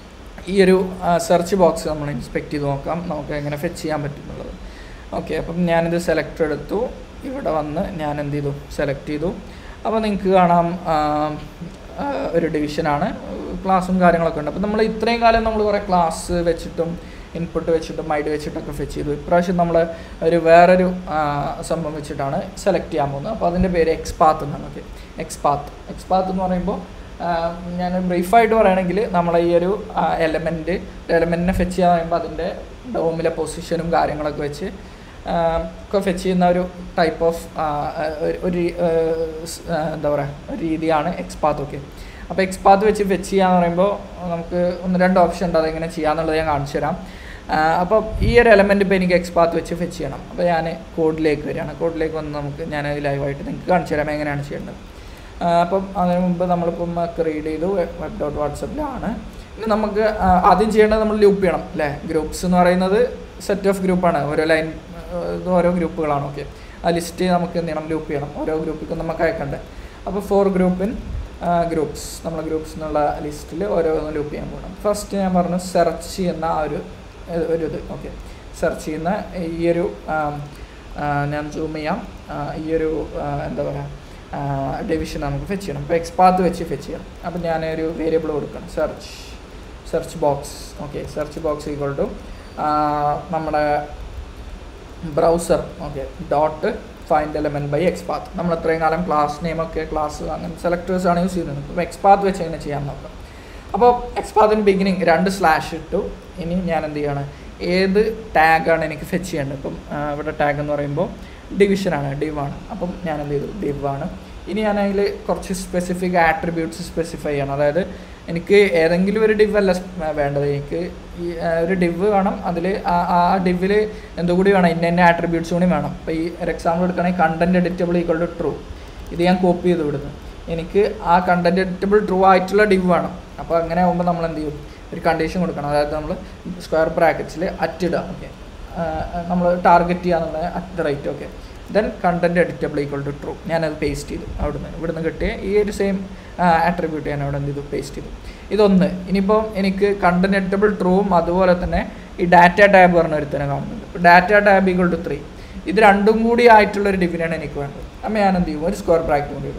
ഈ ഒരു സെർച്ച് ബോക്സ് നമ്മൾ ഇൻസ്പെക്ട് ചെയ്ത് നോക്കാം നമുക്ക് എങ്ങനെ ഫെച്ച് ചെയ്യാൻ പറ്റും എന്നുള്ളത് ഓക്കെ അപ്പം ഞാനിത് സെലക്ട് എടുത്തു ഇവിടെ വന്ന് ഞാൻ എന്ത് ചെയ്തു സെലക്ട് ചെയ്തു അപ്പോൾ നിങ്ങൾക്ക് കാണാം ആ, ആ, ഒരു ഡിവിഷനാണ് ക്ലാസ്സും കാര്യങ്ങളൊക്കെ ഉണ്ട് അപ്പോൾ നമ്മൾ ഇത്രയും കാലം നമ്മൾ കുറേ ക്ലാസ് വെച്ചിട്ടും ഇൻപുട്ട് വെച്ചിട്ടും മൈഡ് വെച്ചിട്ടൊക്കെ ഫെച്ച് ചെയ്തു ഇപ്രാവശ്യം നമ്മൾ ഒരു വേറൊരു ആ, സംഭവം വെച്ചിട്ടാണ് സെലക്ട് ചെയ്യാൻ പോകുന്നത് അപ്പോൾ അതിൻ്റെ പേര് എക്സ്പാത്ത് എന്നാണ് ഓക്കെ എക്സ്പാത്ത് എക്സ്പാത്ത് എന്ന് പറയുമ്പോൾ ആ, ഞാൻ ബ്രീഫായിട്ട് പറയുകയാണെങ്കിൽ നമ്മളെ ഈ ഒരു എലമെൻറ്റ് എലമെൻറ്റിനെ ഫെച്ച് ചെയ്യാൻ പറയുമ്പോൾ അതിൻ്റെ ഡോമിലെ പൊസിഷനും കാര്യങ്ങളൊക്കെ വെച്ച് ആ, ഒക്കെ ഫെച്ച് ചെയ്യുന്ന ഒരു ടൈപ്പ് ഓഫ് ഒരു ആ, സ്- ആ, എന്താ പറയുക ഒരു രീതിയാണ് എക്സ്പാത്ത് ഒക്കെ അപ്പോൾ എക്സ്പാത്ത് വെച്ച് ഫെച്ച് ചെയ്യാന്ന് പറയുമ്പോൾ നമുക്ക് ഒന്ന് രണ്ട് ഓപ്ഷൻ ഉണ്ട് അതെങ്ങനെ ചെയ്യാന്നുള്ളത് ഞാൻ കാണിച്ചു തരാം ആ, അപ്പോൾ ഈ ഒരു എലമെൻറ്റ് ഇപ്പോൾ എനിക്ക് എക്സ്പാത്ത് വെച്ച് ഫെച്ച് ചെയ്യണം അപ്പോൾ ഞാൻ കോഡിലേക്ക് വരികയാണ് കോഡിലേക്ക് വന്ന് നമുക്ക് ഞാൻ ലൈവായിട്ട് നിങ്ങൾക്ക് കാണിച്ചു തരാം എങ്ങനെയാണ് ചെയ്യേണ്ടത് ആ, അപ്പം അതിന് മുമ്പ് നമ്മളിപ്പം റീഡ് ചെയ്തു വെബ് ഡോട്ട് വാട്സപ്പിലാണ് ഇനി നമുക്ക് ആ, ആദ്യം ചെയ്യേണ്ടത് നമ്മൾ ലൂപ്പ് ചെയ്യണം അല്ലേ ഗ്രൂപ്പ്സ് എന്ന് പറയുന്നത് സെറ്റ് ഓഫ് ഗ്രൂപ്പാണ് ഓരോ ലൈൻ ഇത് ഓരോ ഗ്രൂപ്പുകളാണ് ഓക്കെ ആ ലിസ്റ്റ് നമുക്ക് എന്ത് ചെയ്യണം ലൂപ്പ് ചെയ്യണം ഓരോ ഗ്രൂപ്പിക്കും നമുക്ക് അയക്കണ്ടേ അപ്പോൾ ഫോർ ഗ്രൂപ്പിൻ ഗ്രൂപ്പ്സ് നമ്മൾ ഗ്രൂപ്പ്സ് എന്നുള്ള ലിസ്റ്റിൽ ഓരോന്ന് ലൂപ്പ് ചെയ്യാൻ പോകണം ഫസ്റ്റ് ഞാൻ പറഞ്ഞു സെർച്ച് ചെയ്യുന്ന ആ ഒരു ഏ- ഒരു ഇത് ഓക്കെ സെർച്ച് ചെയ്യുന്ന ഈ ഒരു ആം, ആ, ഞാൻ സൂം ചെയ്യാം ആ, ഈ ഒരു ആ, എന്താ പറയുക ഡിവിഷൻ നമുക്ക് ഫെച്ച് ചെയ്യണം ഇപ്പോൾ എക്സ്പാത്ത് വെച്ച് ഫെച്ച് ചെയ്യണം അപ്പോൾ ഞാൻ ഒരു വേരിയബിൾ കൊടുക്കണം search search box okay search box equal to നമ്മുടെ browser okay dot find element by XPath നമ്മൾ ഇത്രയും കാലം ക്ലാസ് നെയിമൊക്കെ ക്ലാസ് അങ്ങനെ സെലക്ടേഴ്സ് ആണ് യൂസ് ചെയ്യുന്നത് അപ്പോൾ എക്സ്പാത്ത് വെച്ച് എങ്ങനെ ചെയ്യാൻ നോക്കാം അപ്പോൾ എക്സ്പാത്തിന് ബിഗിനിങ് രണ്ട് സ്ലാഷ് ഇട്ടു ഇനി ഞാൻ എന്ത് ചെയ്യാണ് ഏത് ടാഗാണ് എനിക്ക് ഫെച്ച് ചെയ്യേണ്ടത് ഇപ്പം ആ, ഇവിടെ ടാഗ് എന്ന് പറയുമ്പോൾ ഡിവിഷനാണ് div ആണ് അപ്പം ഞാൻ എന്ത് ചെയ്തു div ആണ് ഇനി ഞാൻ അതിൽ കുറച്ച് സ്പെസിഫിക് ആട്രിബ്യൂട്ട്സ് സ്പെസിഫൈ ചെയ്യണം അതായത് എനിക്ക് ഏതെങ്കിലും ഒരു ഡിവ് അല്ല സ്- വേണ്ടത് എനിക്ക് ഈ ആ, ഒരു ഡിവ് വേണം അതിൽ ആ ഡിവിൽ എന്തുകൂടി വേണം ഇന്ന ഇന്ന ആട്രിബ്യൂട്ട്സ് കൂടി വേണം ഇപ്പോൾ ഈ ഒരു എക്സാമ്പിൾ എടുക്കുകയാണെങ്കിൽ content editable equal to true ഇത് ഞാൻ കോപ്പി ചെയ്ത് വിടുന്നു എനിക്ക് ആ കണ്ടന്റ് എഡിറ്റബിൾ ട്രൂ ആയിട്ടുള്ള ഡിവ് വേണം അപ്പോൾ അങ്ങനെ ആകുമ്പോൾ നമ്മൾ എന്ത് ചെയ്യും ഒരു കണ്ടീഷൻ കൊടുക്കണം അതായത് നമ്മൾ സ്ക്വയർ ബ്രാക്കറ്റ്സിൽ അറ്റിടുക ഓക്കെ നമ്മൾ ടാർഗറ്റ് ചെയ്യാന്നുള്ളത് at the rate okay then content editable equal to true ഞാനത് പേസ്റ്റ് ചെയ്തു അവിടുന്ന് ഇവിടുന്ന് കിട്ടിയ ഈ ഒരു സെയിം ആട്രിബ്യൂട്ട് ഞാൻ അവിടെ എന്ത് ചെയ്തു പേസ്റ്റ് ചെയ്തു ഇതൊന്ന് ഇനിയിപ്പോൾ എനിക്ക് കണ്ടന്റ് എഡിറ്റബിൾ ട്രൂവും അതുപോലെ തന്നെ ഈ ഡാറ്റ ടാബ് പറഞ്ഞ ഒരുത്തനെ കാണുന്നുണ്ട് ഇപ്പോൾ data tab equal to three ഇത് രണ്ടും കൂടി ആയിട്ടുള്ള ഒരു ഡിവിനാണ് എനിക്ക് വേണ്ടത് അപ്പോൾ ഞാൻ എന്ത് ചെയ്യും ഒരു സ്ക്വയർ ബ്രാക്കറ്റ് കൂടി ഇടും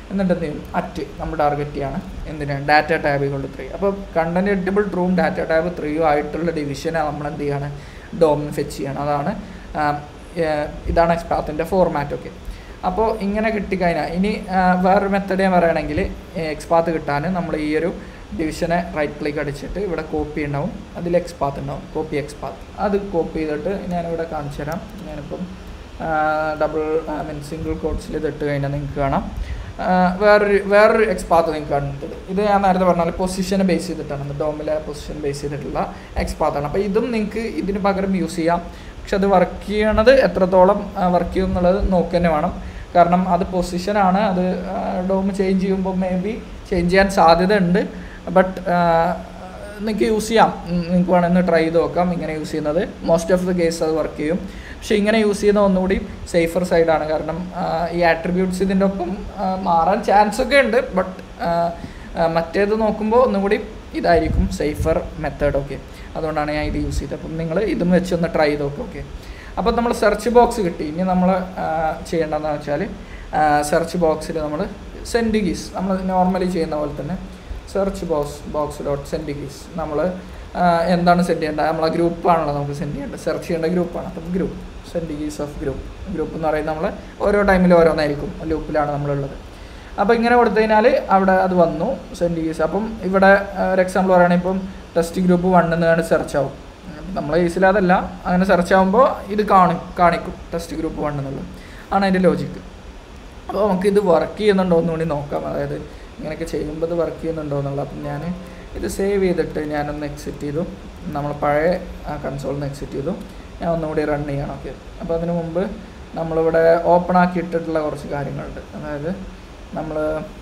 എന്നിട്ട് എന്ത് ചെയ്യും അറ്റ് നമ്മൾ ടാർഗറ്റ് ചെയ്യാണ് എന്തിനാണ് ഡാറ്റ ടാബുകൾ ത്രീ അപ്പോൾ കണ്ടന്റ് എഡിബിൾ ട്രൂവും ഡാറ്റ ടാബ് ത്രീയും ആയിട്ടുള്ള ഡിവിഷനെ നമ്മൾ എന്ത് ചെയ്യാണ് ഡോമിന് ഫെച്ച് ചെയ്യണം അതാണ് ആ, ഏർ, ഇതാണ് എക്സ്പാത്തിൻ്റെ ഫോർമാറ്റ് ഒക്കെ അപ്പോൾ ഇങ്ങനെ കിട്ടിക്കഴിഞ്ഞാൽ ഇനി ആ, വേറൊരു മെത്തഡ് ഞാൻ പറയുകയാണെങ്കിൽ എക്സ്പാത്ത് കിട്ടാൻ നമ്മൾ ഈ ഒരു ഡിവിഷനെ റൈറ്റ് ക്ലിക്ക് അടിച്ചിട്ട് ഇവിടെ കോപ്പി ഉണ്ടാവും അതിൽ എക്സ്പാത്ത് ഉണ്ടാവും കോപ്പി എക്സ്പാത്ത് അത് കോപ്പി ചെയ്തിട്ട് ഞാനിവിടെ കാണിച്ചു തരാം ഞാനിപ്പം ഡബിൾ ഐ മീൻ സിംഗിൾ കോട്ട്സിൽ ഇത് ഇട്ട് കഴിഞ്ഞാൽ നിങ്ങൾക്ക് കാണാം ആ, വേറൊരു വേറൊരു എക്സ്പാത്ത് നിങ്ങൾക്ക് കാണുന്നത് ഇത് ഞാൻ നേരത്തെ പറഞ്ഞാൽ പൊസിഷനെ ബേസ് ചെയ്തിട്ടാണ് ഡോമിലെ പൊസിഷൻ ബേസ് ചെയ്തിട്ടുള്ള എക്സ്പാത്താണ് അപ്പോൾ ഇതും നിങ്ങൾക്ക് ഇതിന് പകരം യൂസ് ചെയ്യാം പക്ഷെ അത് വർക്ക് ചെയ്യണത് എത്രത്തോളം വർക്ക് ചെയ്യും എന്നുള്ളത് നോക്കുക തന്നെ വേണം കാരണം അത് പൊസിഷനാണ് അത് ഡോം ചേഞ്ച് ചെയ്യുമ്പോൾ മേ ബി ചേഞ്ച് ചെയ്യാൻ സാധ്യത ഉണ്ട് ബട്ട് നിങ്ങൾക്ക് യൂസ് ചെയ്യാം നിങ്ങൾക്ക് വേണമെന്ന് ട്രൈ ചെയ്ത് നോക്കാം ഇങ്ങനെ യൂസ് ചെയ്യുന്നത് മോസ്റ്റ് ഓഫ് ദ കേസ് അത് വർക്ക് ചെയ്യും പക്ഷേ ഇങ്ങനെ യൂസ് ചെയ്യുന്ന ഒന്നുകൂടി സേഫർ സൈഡാണ് കാരണം ആ, ഈ ആട്രിബ്യൂട്ട്സ് ഇതിൻ്റെ ഒപ്പം ആ, മാറാൻ ചാൻസ് ഒക്കെ ഉണ്ട് ബട്ട് മറ്റേത് നോക്കുമ്പോൾ ഒന്നുകൂടി ഇതായിരിക്കും സേഫർ മെത്തേഡ് ഓക്കെ അതുകൊണ്ടാണ് ഞാൻ ഇത് യൂസ് ചെയ്തത് അപ്പം നിങ്ങൾ ഇതും വെച്ച് ഒന്ന് ട്രൈ ചെയ്ത് നോക്കുക ഓക്കെ അപ്പോൾ നമ്മൾ സെർച്ച് ബോക്സ് കിട്ടി ഇനി നമ്മൾ ചെയ്യേണ്ടതെന്ന് വെച്ചാൽ സെർച്ച് ബോക്സിൽ നമ്മൾ സെൻഡ് കീസ് നമ്മൾ നോർമലി ചെയ്യുന്ന പോലെ തന്നെ search box box dot send keys നമ്മൾ എന്താണ് സെൻഡ് ചെയ്യേണ്ടത് നമ്മളെ ഗ്രൂപ്പാണല്ലോ നമുക്ക് സെൻഡ് ചെയ്യേണ്ടത് സെർച്ച് ചെയ്യേണ്ട ഗ്രൂപ്പാണ് അപ്പം group send keys of group group എന്ന് പറയുന്നത് നമ്മൾ ഓരോ ടൈമിൽ ഓരോന്നായിരിക്കും ലൂപ്പിലാണ് നമ്മളുള്ളത് അപ്പോൾ ഇങ്ങനെ കൊടുത്തു കഴിഞ്ഞാൽ അവിടെ അത് വന്നു സെൻഡ് കീസ് അപ്പം ഇവിടെ ആ, ഒരു എക്സാമ്പിൾ പറയുകയാണെങ്കിൽ ഇപ്പം ടെസ്റ്റ് ഗ്രൂപ്പ് വൺ എന്ന് സെർച്ച് ആവും നമ്മളെ കേസിൽ അതല്ല അങ്ങനെ സെർച്ച് ആകുമ്പോൾ ഇത് കാണും കാണിക്കും ടെസ്റ്റ് ഗ്രൂപ്പ് വൺ എന്നുള്ളത് ആണ് അതിൻ്റെ ലോജിക്ക് അപ്പോൾ നമുക്ക് ഇത് വർക്ക് ചെയ്യുന്നുണ്ടോ എന്നുകൂടി നോക്കാം അതായത് ഇങ്ങനെയൊക്കെ ചെയ്യുമ്പോൾ ഇത് വർക്ക് ചെയ്യുന്നുണ്ടോ എന്നുള്ളത് അപ്പം ഞാൻ ഇത് സേവ് ചെയ്തിട്ട് ഞാനൊന്ന് എക്സിറ്റ് ചെയ്തു നമ്മൾ പഴയ കൺസോളിൽ നിന്ന് എക്സിറ്റ് ചെയ്തു ഞാൻ ഒന്നുകൂടി റൺ ചെയ്യണം ഓക്കെ അപ്പോൾ അതിന് മുമ്പ് നമ്മളിവിടെ ഓപ്പൺ ആക്കിയിട്ടിട്ടുള്ള കുറച്ച് കാര്യങ്ങളുണ്ട് അതായത് നമ്മൾ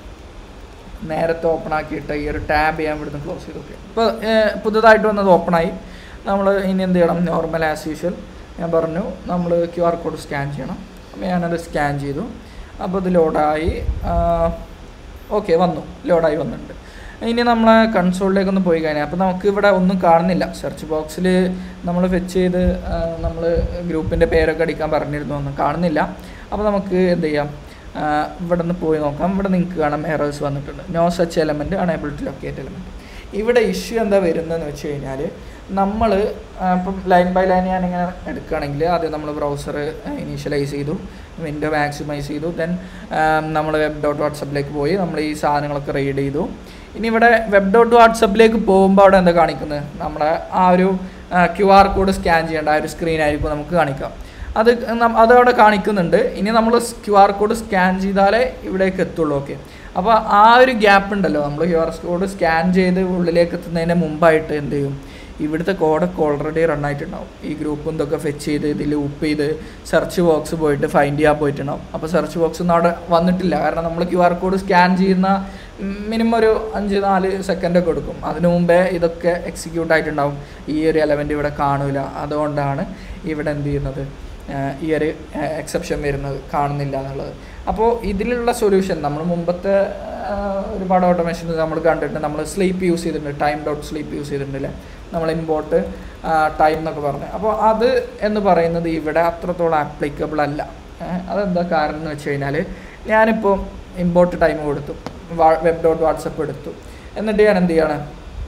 നേരത്തെ ഓപ്പൺ ആക്കിയിട്ട് ഈ ഒരു ടാബ് ചെയ്യാൻ ഇവിടുന്ന് ക്ലോസ് ചെയ്തു ഓക്കെ ഇപ്പോൾ പുതുതായിട്ട് വന്നത് ഓപ്പണായി നമ്മൾ ഇനി എന്ത് ചെയ്യണം നോർമൽ ആസ് യൂഷ്വൽ ഞാൻ പറഞ്ഞു നമ്മൾ ക്യു ആർ കോഡ് സ്കാൻ ചെയ്യണം അപ്പോൾ ഞാനത് സ്കാൻ ചെയ്തു അപ്പോൾ ഇത് ലോഡായി ഓക്കെ വന്നു ലോഡായി വന്നിട്ടുണ്ട് ഇനി നമ്മൾ കൺസോളിലേക്കൊന്ന് പോയി കഴിഞ്ഞാൽ അപ്പോൾ നമുക്ക് ഇവിടെ ഒന്നും കാണുന്നില്ല സെർച്ച് ബോക്സിൽ നമ്മൾ ഫെച്ച് ചെയ്ത് നമ്മൾ ഗ്രൂപ്പിൻ്റെ പേരൊക്കെ അടിക്കാൻ പറഞ്ഞിരുന്നു ഒന്നും കാണുന്നില്ല അപ്പോൾ നമുക്ക് എന്ത് ചെയ്യാം ആ, ഇവിടെ നിന്ന് പോയി നോക്കാം ഇവിടെ നിങ്ങൾക്ക് കാണാം എറേഴ്സ് വന്നിട്ടുണ്ട് no such element unable to locate element ഇവിടെ ഇഷ്യൂ എന്താ വരുന്നതെന്ന് വെച്ച് കഴിഞ്ഞാൽ നമ്മൾ ഇപ്പം ലൈൻ ബൈ ലൈൻ ഞാനിങ്ങനെ എടുക്കുകയാണെങ്കിൽ ആദ്യം നമ്മൾ ബ്രൗസർ ഇനീഷ്യലൈസ് ചെയ്തു വിൻഡോ മാക്സിമൈസ് ചെയ്തു ദെൻ നമ്മൾ വെബ് ഡോട്ട് വാട്സപ്പിലേക്ക് പോയി നമ്മൾ ഈ സാധനങ്ങളൊക്കെ റീഡ് ചെയ്തു ഇനി ഇവിടെ വെബ് ഡോട്ട് വാട്സപ്പിലേക്ക് പോകുമ്പോൾ അവിടെ എന്താ കാണിക്കുന്നത് നമ്മുടെ ആ ഒരു ക്യു ആർ കോഡ് സ്കാൻ ചെയ്യേണ്ട ആ ഒരു സ്ക്രീൻ ആയിരിക്കും നമുക്ക് കാണിക്കാം അത് നം- അതവിടെ കാണിക്കുന്നുണ്ട് ഇനി നമ്മൾ ക്യു ആർ കോഡ് സ്കാൻ ചെയ്താലേ ഇവിടേക്ക് എത്തുള്ളൂ ഓക്കെ അപ്പോൾ ആ ഒരു ഗ്യാപ്പ് ഉണ്ടല്ലോ നമ്മൾ ക്യു ആർ കോഡ് സ്കാൻ ചെയ്ത് ഉള്ളിലേക്ക് എത്തുന്നതിന് മുമ്പായിട്ട് എന്ത് ചെയ്യും ഇവിടുത്തെ കോഡൊക്കെ ഓൾറെഡി റൺ ആയിട്ടുണ്ടാവും ഈ ഗ്രൂപ്പും ഇതൊക്കെ ഫെച്ച് ചെയ്ത് ഇതിൽ ഉപ്പ് ചെയ്ത് സെർച്ച് ബോക്സ് പോയിട്ട് ഫൈൻഡ് ചെയ്യാൻ പോയിട്ടുണ്ടാവും അപ്പോൾ സെർച്ച് ബോക്സ് ഒന്നും അവിടെ വന്നിട്ടില്ല കാരണം നമ്മൾ ക്യു ആർ കോഡ് സ്കാൻ ചെയ്യുന്ന മിനിമം ഒരു അഞ്ച് നാല് സെക്കൻഡ് ഒക്കെ എടുക്കും അതിനു മുമ്പേ ഇതൊക്കെ എക്സിക്യൂട്ട് ആയിട്ടുണ്ടാവും ഈ ഒരു എലമെൻ്റ് ഇവിടെ കാണൂല അതുകൊണ്ടാണ് ഇവിടെ എന്ത് ചെയ്യുന്നത് ആഹ് ഈ ഒരു എക്സെപ്ഷൻ വരുന്നത് കാണുന്നില്ല എന്നുള്ളത് അപ്പോൾ ഇതിലുള്ള സൊല്യൂഷൻ നമ്മൾ മുമ്പത്തെ ആഹ് ഒരുപാട് ഓട്ടോമേഷൻ നമ്മൾ കണ്ടിട്ടുണ്ട് നമ്മൾ സ്ലീപ്പ് യൂസ് ചെയ്തിട്ടുണ്ട് ടൈം ഡോട്ട് സ്ലീപ്പ് യൂസ് ചെയ്തിട്ടുണ്ട് അല്ലേ നമ്മൾ ഇമ്പോർട്ട് ടൈം എന്നൊക്കെ പറഞ്ഞു അപ്പോൾ അത് എന്ന് പറയുന്നത് ഇവിടെ അത്രത്തോളം ആപ്ലിക്കബിൾ അല്ല ഏഹ് അതെന്താ കാരണം എന്ന് വെച്ച് കഴിഞ്ഞാൽ ഞാനിപ്പോൾ ഇമ്പോർട്ട് ടൈം കൊടുത്തു വെബ് ഡോട്ട് വാട്സപ്പ് എടുത്തു എന്നിട്ട് ഞാൻ എന്ത് ചെയ്യണം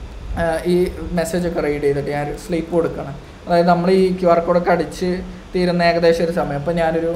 ആഹ് ഈ മെസ്സേജ് ഒക്കെ റീഡ് ചെയ്തിട്ട് ഞാൻ സ്ലീപ്പ് കൊടുക്കണം അതായത് നമ്മൾ ഈ ക്യു ആർ കോഡൊക്കെ അടിച്ച് തീരുന്ന ഏകദേശം ഒരു സമയം അപ്പോൾ ഞാനൊരു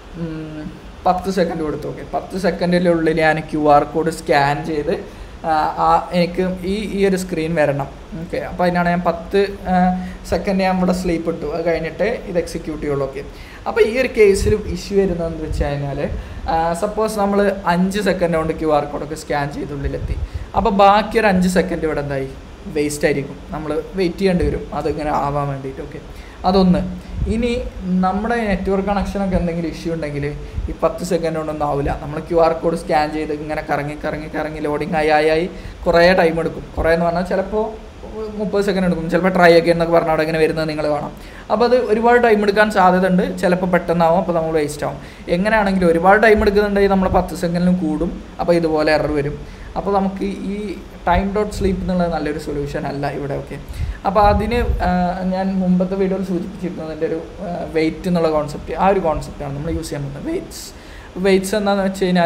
ഉം, പത്ത് സെക്കൻഡ് കൊടുത്തു ഓക്കെ പത്ത് സെക്കൻഡിനുള്ളിൽ ഞാൻ ക്യു ആർ കോഡ് സ്കാൻ ചെയ്ത് ആഹ് ആ എനിക്ക് ഈ ഈ ഒരു സ്ക്രീൻ വരണം ഓക്കെ അപ്പോൾ അതിനാണ് ഞാൻ പത്ത് സെക്കൻഡ് ഞാൻ ഇവിടെ സ്ലീപ്പ് ഇട്ടു അത് കഴിഞ്ഞിട്ട് ഇത് എക്സിക്യൂട്ട് ചെയ്യുള്ളൂ ഓക്കെ അപ്പോൾ ഈ ഒരു കേസിൽ ഇഷ്യൂ വരുന്നതെന്ന് വെച്ച് കഴിഞ്ഞാൽ സപ്പോസ് നമ്മൾ അഞ്ച് സെക്കൻഡ് കൊണ്ട് ക്യു ആർ കോഡൊക്കെ സ്കാൻ ചെയ്ത് ഉള്ളിലെത്തി അപ്പോൾ ബാക്കി ഒരു അഞ്ച് സെക്കൻഡ് ഇവിടെ എന്തായി വേസ്റ്റ് ആയിരിക്കും നമ്മൾ വെയിറ്റ് ചെയ്യേണ്ടി വരും അതിങ്ങനെ ആവാൻ വേണ്ടിയിട്ട് ഓക്കെ അതൊന്ന് ഇനി നമ്മുടെ നെറ്റ്വർക്ക് കണക്ഷനൊക്കെ എന്തെങ്കിലും ഇഷ്യൂ ഉണ്ടെങ്കിൽ ഈ പത്ത് സെക്കൻഡ് കൊണ്ടൊന്നും ആവില്ല നമ്മൾ ക്യു ആർ കോഡ് സ്കാൻ ചെയ്ത് ഇങ്ങനെ കറങ്ങി കറങ്ങി കറങ്ങി ലോഡിങ് ആയി ആയി ആയി കുറേ ടൈം എടുക്കും കുറേ എന്ന് പറഞ്ഞാൽ ചിലപ്പോൾ മുപ്പത് സെക്കൻഡ് എടുക്കും ചിലപ്പോൾ ട്രൈ ഒക്കെ എന്നൊക്കെ പറഞ്ഞാൽ അവിടെ ഇങ്ങനെ വരുന്നത് നിങ്ങൾ കാണാം അപ്പോൾ അത് ഒരുപാട് ടൈം എടുക്കാൻ സാധ്യത ഉണ്ട് ചിലപ്പോൾ പെട്ടെന്നാവും അപ്പോൾ നമ്മൾ വേസ്റ്റ് ആവും എങ്ങനെയാണെങ്കിലും ഒരുപാട് ടൈം എടുക്കുന്നുണ്ടെങ്കിൽ നമ്മൾ പത്ത് സെക്കൻഡിലും കൂടും അപ്പോൾ ഇതുപോലെ എറർ വരും അപ്പോൾ നമുക്ക് ഈ ടൈം ഡോട്ട് സ്ലീപ്പ് എന്നുള്ളത് നല്ലൊരു സൊല്യൂഷൻ അല്ല ഇവിടെ ഓക്കെ അപ്പോൾ അതിന് ആ, ഞാൻ മുമ്പത്തെ വീഡിയോയിൽ സൂചിപ്പിച്ചിരുന്നതിൻ്റെ ഒരു വെയിറ്റ് എന്നുള്ള കോൺസെപ്റ്റ് ആ ഒരു കോൺസെപ്റ്റാണ് നമ്മൾ യൂസ് ചെയ്യാൻ പറ്റുന്നത് വെയിറ്റ്സ് വെയിറ്റ്സ് എന്താണെന്ന് വെച്ച് കഴിഞ്ഞാൽ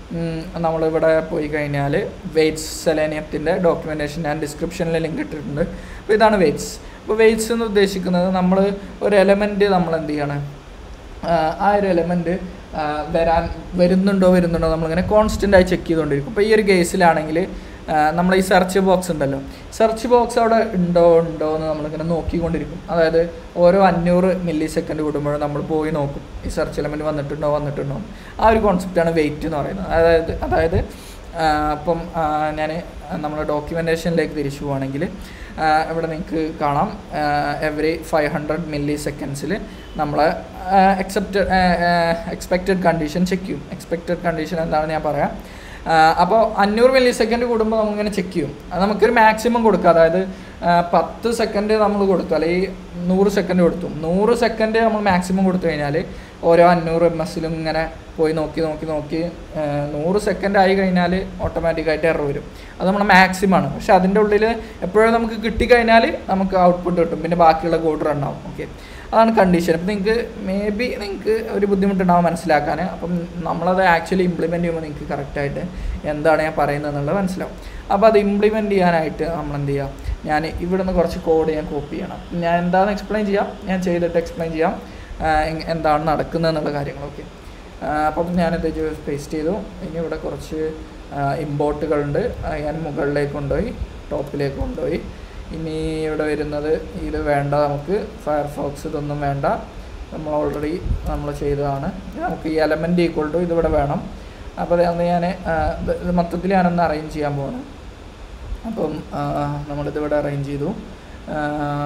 നമ്മളിവിടെ പോയി കഴിഞ്ഞാൽ വെയ്റ്റ്സ് സെലേനിയത്തിൻ്റെ ഡോക്യുമെൻറ്റേഷൻ ഞാൻ ഡിസ്ക്രിപ്ഷനിൽ ലിങ്ക് ഇട്ടിട്ടുണ്ട് അപ്പോൾ ഇതാണ് വെയ്റ്റ്സ് അപ്പോൾ വെയ്റ്റ്സ് എന്ന് ഉദ്ദേശിക്കുന്നത് നമ്മൾ ഒരു എലമെൻറ്റ് നമ്മൾ എന്ത് ചെയ്യണം ആഹ് ആ ഒരു എലമെൻറ്റ് വരാൻ വരുന്നുണ്ടോ വരുന്നുണ്ടോ നമ്മളിങ്ങനെ കോൺസ്റ്റൻ്റ് ആയി ചെക്ക് ചെയ്തുകൊണ്ടിരിക്കും ഇപ്പോൾ ഈ ഒരു കേസിലാണെങ്കിൽ നമ്മൾ ഈ സെർച്ച് ബോക്സ് ഉണ്ടല്ലോ സെർച്ച് ബോക്സ് അവിടെ ഉണ്ടോ ഉണ്ടോ എന്ന് നമ്മളിങ്ങനെ നോക്കിക്കൊണ്ടിരിക്കും അതായത് ഓരോ അഞ്ഞൂറ് മില്ലി സെക്കൻഡ് കൂടുമ്പോഴും നമ്മൾ പോയി നോക്കും ഈ സെർച്ച് എലമെൻറ്റ് വന്നിട്ടുണ്ടോ വന്നിട്ടുണ്ടോ ആ ഒരു കോൺസെപ്റ്റാണ് വെയിറ്റ് എന്ന് പറയുന്നത് അതായത് അതായത് ആഹ് അപ്പം ഞാൻ നമ്മൾ ഡോക്യുമെൻറ്റേഷനിലേക്ക് തിരിച്ചു പോവുകയാണെങ്കിൽ ഇവിടെ നിങ്ങൾക്ക് കാണാം എവറി ഫൈവ് ഹൺഡ്രഡ് മില്ലി സെക്കൻഡ്സിൽ നമ്മൾ എക്സെപ്റ്റ് എക്സ്പെക്റ്റഡ് കണ്ടീഷൻ ചെക്ക് ചെയ്യും എക്സ്പെക്റ്റഡ് കണ്ടീഷൻ എന്താണെന്ന് ഞാൻ പറയാം അപ്പോൾ അഞ്ഞൂറ് മില്ലി സെക്കൻഡ് കൂടുമ്പോൾ നമ്മളിങ്ങനെ ചെക്ക് ചെയ്യും അത് നമുക്കൊരു മാക്സിമം കൊടുക്കുക അതായത് ആ, പത്ത് സെക്കൻഡ് നമ്മൾ കൊടുത്തു അല്ലെങ്കിൽ നൂറ് സെക്കൻഡ് കൊടുത്തു നൂറ് സെക്കൻഡ് നമ്മൾ മാക്സിമം കൊടുത്തു കഴിഞ്ഞാൽ ഓരോ അഞ്ഞൂറ് എം എസിലും ഇങ്ങനെ പോയി നോക്കി നോക്കി നോക്കി ആ, നൂറ് സെക്കൻഡ് ആയി കഴിഞ്ഞാൽ ഓട്ടോമാറ്റിക്കായിട്ട് എറർ വരും അത് നമ്മൾ മാക്സിമം ആണ് പക്ഷെ അതിൻ്റെ ഉള്ളിൽ എപ്പോഴും നമുക്ക് കിട്ടിക്കഴിഞ്ഞാൽ നമുക്ക് ഔട്ട്പുട്ട് കിട്ടും പിന്നെ ബാക്കിയുള്ള കോഡ് റൺ ആവും ഓക്കെ അതാണ് കണ്ടീഷൻ അപ്പം നിങ്ങൾക്ക് മേ ബി നിങ്ങൾക്ക് ഒരു ബുദ്ധിമുട്ടുണ്ടാവും മനസ്സിലാക്കാൻ അപ്പം നമ്മളത് ആക്ച്വലി ഇംപ്ലിമെൻറ്റ് ചെയ്യുമ്പോൾ നിങ്ങൾക്ക് കറക്റ്റായിട്ട് എന്താണ് ഞാൻ പറയുന്നത് എന്നുള്ളത് മനസ്സിലാവും അപ്പോൾ അത് ഇംപ്ലിമെൻറ്റ് ചെയ്യാനായിട്ട് നമ്മൾ എന്ത് ചെയ്യാം ഞാൻ ഇവിടെ നിന്ന് കുറച്ച് കോഡ് ഞാൻ കോപ്പി ചെയ്യണം ഞാൻ എന്താണെന്ന് എക്സ്പ്ലെയിൻ ചെയ്യാം ഞാൻ ചെയ്തിട്ട് എക്സ്പ്ലെയിൻ ചെയ്യാം ആ, എങ്- എന്താണ് നടക്കുന്നത് എന്നുള്ള കാര്യങ്ങളൊക്കെ അപ്പം ഞാനിത് പേസ്റ്റ് ചെയ്തു ഇനി ഇവിടെ കുറച്ച് ഇമ്പോർട്ടുകളുണ്ട് ഞാൻ മുകളിലേക്ക് കൊണ്ടുപോയി ടോപ്പിലേക്ക് കൊണ്ടുപോയി ഇനി ഇവിടെ വരുന്നത് ഇത് വേണ്ട നമുക്ക് ഫയർഫോക്സ് ഇതൊന്നും വേണ്ട നമ്മൾ ഓൾറെഡി നമ്മൾ ചെയ്തതാണ് ഇനി നമുക്ക് ഈ എലമെൻറ്റ് ഈക്വൾ ടു ഇതിവിടെ വേണം അപ്പോൾ അന്ന് ഞാൻ ഇത് മൊത്തത്തിൽ ഞാനൊന്ന് അറേഞ്ച് ചെയ്യാൻ പോവാണ് അപ്പം ആ, നമ്മളിതിവിടെ അറേഞ്ച് ചെയ്തു ആ,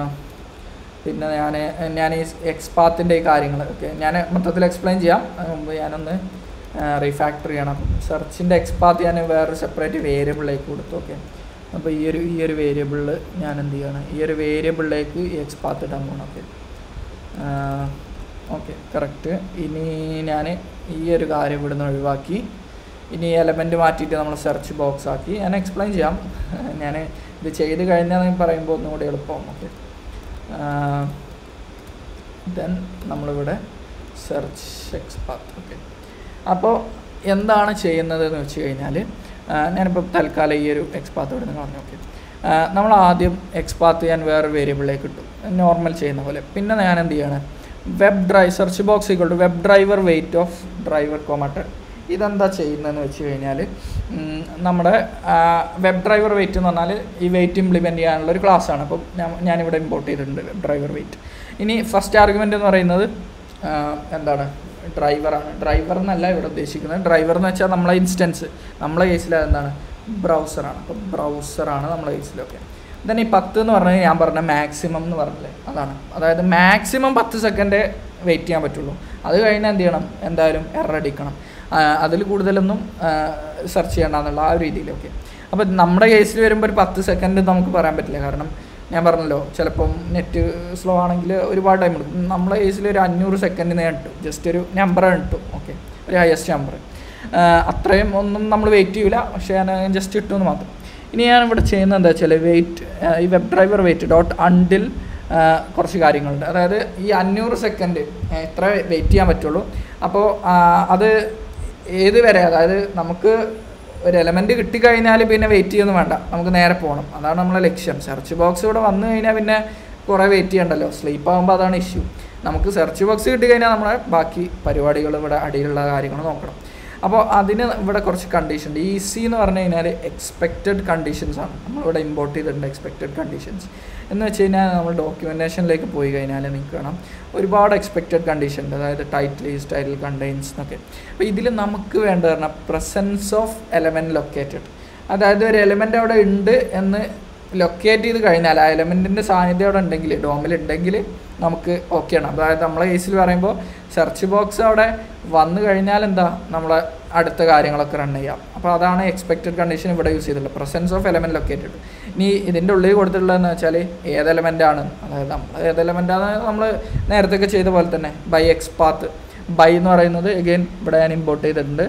പിന്നെ ഞാൻ ഞാൻ ഈ എക്സ്പാത്തിൻ്റെ ഈ കാര്യങ്ങൾ ഒക്കെ ഞാൻ മൊത്തത്തിൽ എക്സ്പ്ലെയിൻ ചെയ്യാം അതിന് മുമ്പ് ഞാനൊന്ന് റീഫാക്ടർ ചെയ്യണം സെർച്ചിൻ്റെ എക്സ്പാത്ത് ഞാൻ വേറൊരു സെപ്പറേറ്റ് വേരിയബിളിലേക്ക് കൊടുത്തു ഓക്കെ അപ്പോൾ ഈ ഒരു ഈ ഒരു വേരിയബിളിൽ ഞാൻ എന്ത് ചെയ്യണം ഈ ഒരു വേരിയബിളിലേക്ക് ഈ എക്സ്പാത്ത് ഇടാൻ പോകണം ഓക്കെ ഓക്കെ കറക്റ്റ് ഇനി ഞാൻ ഈ ഒരു കാര്യം ഇവിടുന്ന് ഒഴിവാക്കി ഇനി എലമെൻറ്റ് മാറ്റിയിട്ട് നമ്മൾ സെർച്ച് ബോക്സ് ആക്കി ഞാൻ എക്സ്പ്ലെയിൻ ചെയ്യാം ഞാൻ ഇത് ചെയ്ത് കഴിഞ്ഞാൽ പറയുമ്പോൾ ഒന്നുകൂടി എളുപ്പമാവും ഓക്കെ ദെൻ നമ്മളിവിടെ സെർച്ച് എക്സ്പാത്ത് ഓക്കെ അപ്പോൾ എന്താണ് ചെയ്യുന്നത് എന്ന് വെച്ച് കഴിഞ്ഞാൽ ഞാനിപ്പോൾ തൽക്കാലം ഈ ഒരു എക്സ്പാത്ത് ഇവിടെ നിന്ന് കളഞ്ഞു ഓക്കെ നമ്മൾ ആദ്യം എക്സ്പാത്ത് ഞാൻ വേറെ വേരിയബിളിലേക്ക് ഇട്ടു നോർമൽ ചെയ്യുന്ന പോലെ പിന്നെ ഞാൻ എന്ത് ചെയ്യാണ് web drive search box equal to web driver wait of driver കോമട്ടർ ഇതെന്താ ചെയ്യുന്നതെന്ന് വെച്ച് കഴിഞ്ഞാൽ ഉം, നമ്മുടെ വെബ് ഡ്രൈവർ വെയിറ്റ് എന്ന് പറഞ്ഞാൽ ഈ വെയിറ്റ് ഇംപ്ലിമെൻറ്റ് ചെയ്യാനുള്ള ഒരു class ആണ് അപ്പം ഞാൻ ഞാനിവിടെ ഇമ്പോർട്ട് ചെയ്തിട്ടുണ്ട് വെബ് ഡ്രൈവർ വെയിറ്റ് ഇനി ഫസ്റ്റ് ആർഗ്യുമെൻ്റ് എന്ന് പറയുന്നത് ആ, എന്താണ് ഡ്രൈവറാണ് ഡ്രൈവർ എന്നല്ല ഇവിടെ ഉദ്ദേശിക്കുന്നത് ഡ്രൈവർ എന്ന് വെച്ചാൽ നമ്മളെ ഇൻസ്റ്റൻസ് നമ്മളെ കേസിൽ എന്താണ് ബ്രൗസറാണ് അപ്പോൾ ബ്രൗസറാണ് നമ്മളെ കേസിലൊക്കെ ദെൻ ഈ പത്ത് എന്ന് പറഞ്ഞാൽ ഞാൻ പറഞ്ഞ മാക്സിമം എന്ന് പറഞ്ഞില്ലേ അതാണ് അതായത് മാക്സിമം പത്ത് സെക്കൻഡ് വെയിറ്റ് ചെയ്യാൻ പറ്റുള്ളൂ അത് കഴിഞ്ഞാൽ എന്ത് ചെയ്യണം എന്തായാലും എറർ അടിക്കണം അതിൽ കൂടുതലൊന്നും സെർച്ച് ചെയ്യണമെന്നുള്ള ആ ഒരു രീതിയിലൊക്കെ അപ്പോൾ നമ്മുടെ കേസിൽ വരുമ്പോൾ ഒരു പത്ത് സെക്കൻഡ് നമുക്ക് പറയാൻ പറ്റില്ല കാരണം ഞാൻ പറഞ്ഞല്ലോ ചിലപ്പം നെറ്റ് സ്ലോ ആണെങ്കിൽ ഒരുപാട് ടൈം എടുക്കും നമ്മളെ കേസിൽ ഒരു അഞ്ഞൂറ് സെക്കൻഡ് ഞാൻ ഇട്ടു ജസ്റ്റ് ഒരു നമ്പർ ഇട്ടു ഓക്കെ ഒരു ഹയസ്റ്റ് നമ്പർ അത്രയും ഒന്നും നമ്മൾ വെയിറ്റ് ചെയ്യില്ല പക്ഷേ ഞാൻ ജസ്റ്റ് ഇട്ടു എന്ന് മാത്രം ഇനി ഞാൻ ഇവിടെ ചെയ്യുന്നത് എന്താ വെച്ചാൽ വെയിറ്റ് ഈ web driver wait dot until കുറച്ച് കാര്യങ്ങളുണ്ട് അതായത് ഈ അഞ്ഞൂറ് സെക്കൻഡ് എത്ര വെയിറ്റ് ചെയ്യാൻ പറ്റുള്ളൂ അപ്പോൾ അത് ഏത് വരെ അതായത് നമുക്ക് ഒരു എലമെൻറ്റ് കിട്ടിക്കഴിഞ്ഞാൽ പിന്നെ വെയിറ്റ് ചെയ്യൊന്നും വേണ്ട നമുക്ക് നേരെ പോകണം അതാണ് നമ്മളെ ലക്ഷ്യം സെർച്ച് ബോക്സ് ഇവിടെ വന്നു കഴിഞ്ഞാൽ പിന്നെ കുറേ വെയിറ്റ് ചെയ്യണ്ടല്ലോ സ്ലീപ്പ് ആകുമ്പോൾ അതാണ് ഇഷ്യൂ നമുക്ക് സെർച്ച് ബോക്സ് കിട്ടിക്കഴിഞ്ഞാൽ നമ്മളെ ബാക്കി പരിപാടികൾ ഇവിടെ അടിയിലുള്ള കാര്യങ്ങൾ നോക്കണം അപ്പോൾ അതിന് ഇവിടെ കുറച്ച് കണ്ടീഷൻ ഉണ്ട് ഈ സി എന്ന് പറഞ്ഞു കഴിഞ്ഞാൽ എക്സ്പെക്റ്റഡ് കണ്ടീഷൻസ് ആണ് നമ്മളിവിടെ ഇമ്പോർട്ട് ചെയ്തിട്ടുണ്ട് എക്സ്പെക്റ്റഡ് കണ്ടീഷൻസ് എന്ന് വെച്ച് കഴിഞ്ഞാൽ നമ്മൾ ഡോക്യുമെൻറ്റേഷനിലേക്ക് പോയി കഴിഞ്ഞാൽ നിങ്ങൾക്ക് കാണാം ഒരുപാട് എക്സ്പെക്റ്റഡ് കണ്ടീഷൻ ഉണ്ട് അതായത് ടൈറ്റിൽ ഈസ് ടൈറ്റിൽ കണ്ടെയ്ൻസ് എന്നൊക്കെ അപ്പോൾ ഇതിൽ നമുക്ക് വേണ്ടത് പറഞ്ഞാൽ പ്രസൻസ് ഓഫ് എലമെൻറ്റ് ലൊക്കേറ്റഡ് അതായത് ഒരു എലമെൻ്റ് അവിടെ ഉണ്ട് എന്ന് ലൊക്കേറ്റ് ചെയ്ത് കഴിഞ്ഞാൽ ആ എലമെൻറ്റിൻ്റെ സാന്നിധ്യം അവിടെ ഉണ്ടെങ്കിൽ ഡോമിൽ ഉണ്ടെങ്കിൽ നമുക്ക് ഓക്കെയാണ് അതായത് നമ്മളെ കേസിൽ പറയുമ്പോൾ സെർച്ച് ബോക്സ് അവിടെ വന്നു കഴിഞ്ഞാൽ എന്താ നമ്മളെ അടുത്ത കാര്യങ്ങളൊക്കെ റൺ ചെയ്യാം അപ്പോൾ അതാണ് എക്സ്പെക്റ്റഡ് കണ്ടീഷൻ ഇവിടെ യൂസ് ചെയ്തിട്ടുള്ളത് പ്രസൻസ് ഓഫ് എലമെൻറ്റ് ലൊക്കേറ്റഡ് ഇനി ഇതിൻ്റെ ഉള്ളിൽ കൊടുത്തിട്ടുള്ളതെന്ന് വെച്ചാൽ ഏത് എലമെൻ്റ് ആണ് അതായത് നമ്മൾ ഏത് എലമെൻ്റ് ആണ് നമ്മൾ നേരത്തെ ചെയ്ത പോലെ തന്നെ ബൈ എക്സ് പാത്ത് ബൈ എന്ന് പറയുന്നത് എഗെയിൻ ഇവിടെ ഞാൻ ഇമ്പോർട്ട് ചെയ്തിട്ടുണ്ട്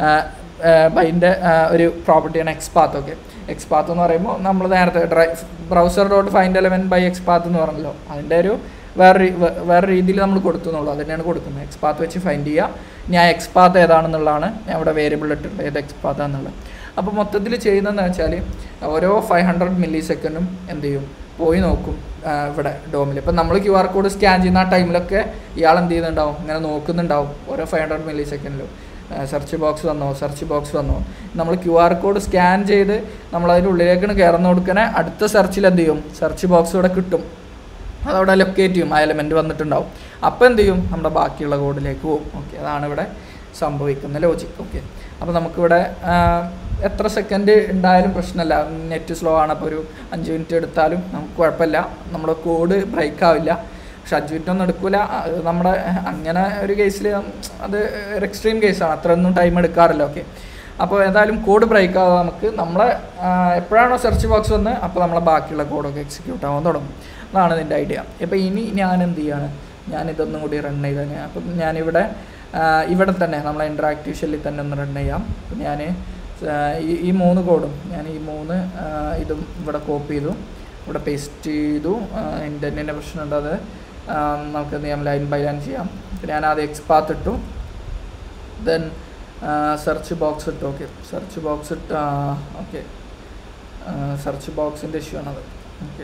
ബൈൻ്റെ ഒരു പ്രോപ്പർട്ടിയാണ് XPath okay XPath എന്ന് പറയുമ്പോൾ നമ്മൾ നേരത്തെ ഡ്രൈ browser dot find element by XPath എന്ന് പറഞ്ഞല്ലോ അതിൻ്റെ ഒരു വേറെ രീ- വേ- വേറെ രീതിയിൽ നമ്മൾ കൊടുത്തു എന്നുള്ളൂ അത് തന്നെയാണ് കൊടുക്കുന്നത് എക്സ്പാത്ത് വെച്ച് ഫൈൻഡ് ചെയ്യുക ഞാൻ എക്സ്പാത്ത് ഏതാണെന്നുള്ളതാണ് ഞാൻ ഇവിടെ വേരിയബിൾ ഇട്ടിട്ടുള്ളത് ഏത് എക്സ്പാത്ത് എന്നുള്ളത് അപ്പോൾ മൊത്തത്തിൽ ചെയ്യുന്നതെന്ന് വെച്ചാൽ ഓരോ ഫൈവ് ഹൺഡ്രഡ് മില്ലി സെക്കൻഡും എന്ത് ചെയ്യും പോയി നോക്കും ആ, ഇവിടെ ഡോമിൽ ഇപ്പം നമ്മൾ ക്യു ആർ കോഡ് സ്കാൻ ചെയ്യുന്ന ആ ടൈമിലൊക്കെ ഇയാൾ എന്ത് ചെയ്യുന്നുണ്ടാവും ഇങ്ങനെ നോക്കുന്നുണ്ടാവും ഓരോ ഫൈവ് ഹൺഡ്രഡ് മില്ലി സെക്കൻഡിലും സെർച്ച് ബോക്സ് വന്നോ സെർച്ച് ബോക്സ് വന്നോ നമ്മൾ ക്യു ആർ കോഡ് സ്കാൻ ചെയ്ത് നമ്മൾ അതിൻ്റെ ഉള്ളിലേക്കാണ് കയറുന്ന കൊടുക്കണേ അടുത്ത സെർച്ചിൽ എന്ത് ചെയ്യും സെർച്ച് ബോക്സ് ഇവിടെ കിട്ടും അതവിടെ ലൊക്കേറ്റ് ചെയ്യും ആ എലമെൻറ്റ് വന്നിട്ടുണ്ടാവും അപ്പോൾ എന്ത് ചെയ്യും നമ്മുടെ ബാക്കിയുള്ള കോഡിലേക്ക് പോകും ഓക്കെ അതാണ് ഇവിടെ സംഭവിക്കുന്ന ലോജിക് ഓക്കെ അപ്പോൾ നമുക്കിവിടെ ആ, എത്ര സെക്കൻഡ് ഉണ്ടായാലും പ്രശ്നമല്ല നെറ്റ് സ്ലോ ആണ് അപ്പോൾ ഒരു അഞ്ച് മിനിറ്റ് എടുത്താലും നമുക്ക് കുഴപ്പമില്ല നമ്മുടെ കോഡ് ബ്രേക്ക് ആവില്ല പക്ഷെ അഞ്ച് മിനിറ്റ് ഒന്നും എടുക്കില്ല അത് നമ്മുടെ അങ്ങനെ ഒരു കേസിൽ അത് ഒരു എക്സ്ട്രീം കേസാണ് അത്രയൊന്നും ടൈം എടുക്കാറില്ല ഓക്കെ അപ്പോൾ ഏതായാലും കോഡ് ബ്രേക്ക് ആവാതെ നമുക്ക് നമ്മളെ ആ, എപ്പോഴാണോ സെർച്ച് ബോക്സ് വന്ന് അപ്പോൾ നമ്മളെ ബാക്കിയുള്ള കോഡൊക്കെ എക്സിക്യൂട്ട് ആവാൻ തുടങ്ങും അതാണ് ഇതിൻ്റെ ഐഡിയ അപ്പോൾ ഇനി ഞാൻ എന്ത് ചെയ്യാണ് ഞാൻ ഇതൊന്നും കൂടി റൺ ചെയ്ത് തന്നെ അപ്പം ഞാനിവിടെ ആ, ഇവിടെ തന്നെ നമ്മളെ ഇൻട്രാക്റ്റീവ് ഷെല്ലിൽ തന്നെ ഒന്ന് റൺ ചെയ്യാം അപ്പം ഞാൻ ഈ ഈ മൂന്ന് കോഡും ഞാൻ ഈ മൂന്ന് ആ, ഇതും ഇവിടെ കോപ്പി ചെയ്തു ഇവിടെ പേസ്റ്റ് ചെയ്തു ഇൻ്റർനെറ്റിൻ്റെ പ്രശ്നമുണ്ട് അത് ആ, നമുക്ക് എന്ത് ചെയ്യാം ലൈൻ ബൈ ലൈൻ ചെയ്യാം അപ്പം ഞാൻ ആദ്യം എക്സ്പാത്ത് ഇട്ടു ദെൻ സെർച്ച് ബോക്സ് ഇട്ടു ഓക്കെ സെർച്ച് ബോക്സ് ഇട്ട് ഓക്കെ സെർച്ച് ബോക്സിൻ്റെ ഇഷ്യൂ ആണത് ഓക്കെ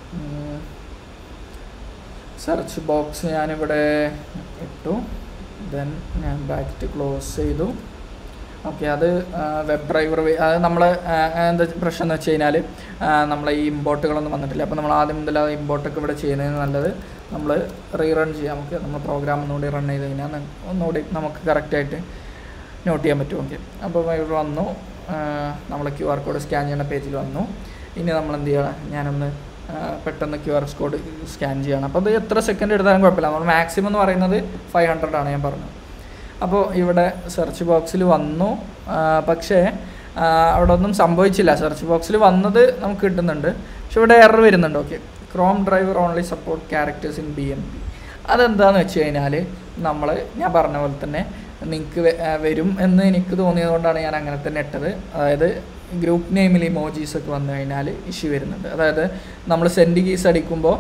സെർച്ച് ബോക്സ് ഞാനിവിടെ ഇട്ടു ദെൻ ഞാൻ ബാക്ക് ക്ലോസ് ചെയ്തു ഓക്കെ അത് വെബ് ഡ്രൈവർ അത് നമ്മൾ എന്താ പ്രശ്നം എന്ന് വെച്ച് കഴിഞ്ഞാൽ നമ്മളെ ഈ ഇമ്പോർട്ടുകളൊന്നും വന്നിട്ടില്ല അപ്പോൾ നമ്മൾ ആദ്യം മുതൽ ആ ഇമ്പോർട്ടൊക്കെ ഇവിടെ ചെയ്യുന്നതിന് നല്ലത് നമ്മൾ റീറൺ ചെയ്യാം നമുക്ക് നമ്മൾ പ്രോഗ്രാം ഒന്നുകൂടി റൺ ചെയ്ത് കഴിഞ്ഞാൽ ന- ഒന്നുകൂടി നമുക്ക് കറക്റ്റായിട്ട് നോട്ട് ചെയ്യാൻ പറ്റും ഓക്കെ അപ്പോൾ ഇവിടെ വന്നു നമ്മൾ ക്യു ആർ കോഡ് സ്കാൻ ചെയ്യുന്ന പേജിൽ വന്നു ഇനി നമ്മൾ എന്ത് ചെയ്യണം ഞാനൊന്ന് ആ, പെട്ടെന്ന് ക്യു ആർ കോഡ് സ്കാൻ ചെയ്യണം അപ്പോൾ അത് എത്ര സെക്കൻഡ് എടുത്താലും കുഴപ്പമില്ല നമ്മൾ മാക്സിമം എന്ന് പറയുന്നത് ഫൈവ് ഹൺഡ്രഡ് ആണ് ഞാൻ പറഞ്ഞത് അപ്പോൾ ഇവിടെ സെർച്ച് ബോക്സിൽ വന്നു ആ, പക്ഷേ ആ, അവിടെ ഒന്നും സംഭവിച്ചില്ല സെർച്ച് ബോക്സിൽ വന്നത് നമുക്ക് കിട്ടുന്നുണ്ട് പക്ഷെ ഇവിടെ എറർ വരുന്നുണ്ട് okay Chrome driver only support characters in B M P അതെന്താന്ന് വെച്ച് കഴിഞ്ഞാൽ നമ്മൾ ഞാൻ പറഞ്ഞ പോലെ തന്നെ നിങ്ങൾക്ക് വരും എന്ന് എനിക്ക് തോന്നിയത് കൊണ്ടാണ് ഞാൻ അങ്ങനെ തന്നെ ഇട്ടത് അതായത് ഗ്രൂപ്പ് നെയിമിൽ ഇമോജീസ് ഒക്കെ വന്നു കഴിഞ്ഞാൽ ഇഷ്യൂ വരുന്നുണ്ട് അതായത് നമ്മൾ സെൻഡ് കീസ് അടിക്കുമ്പോൾ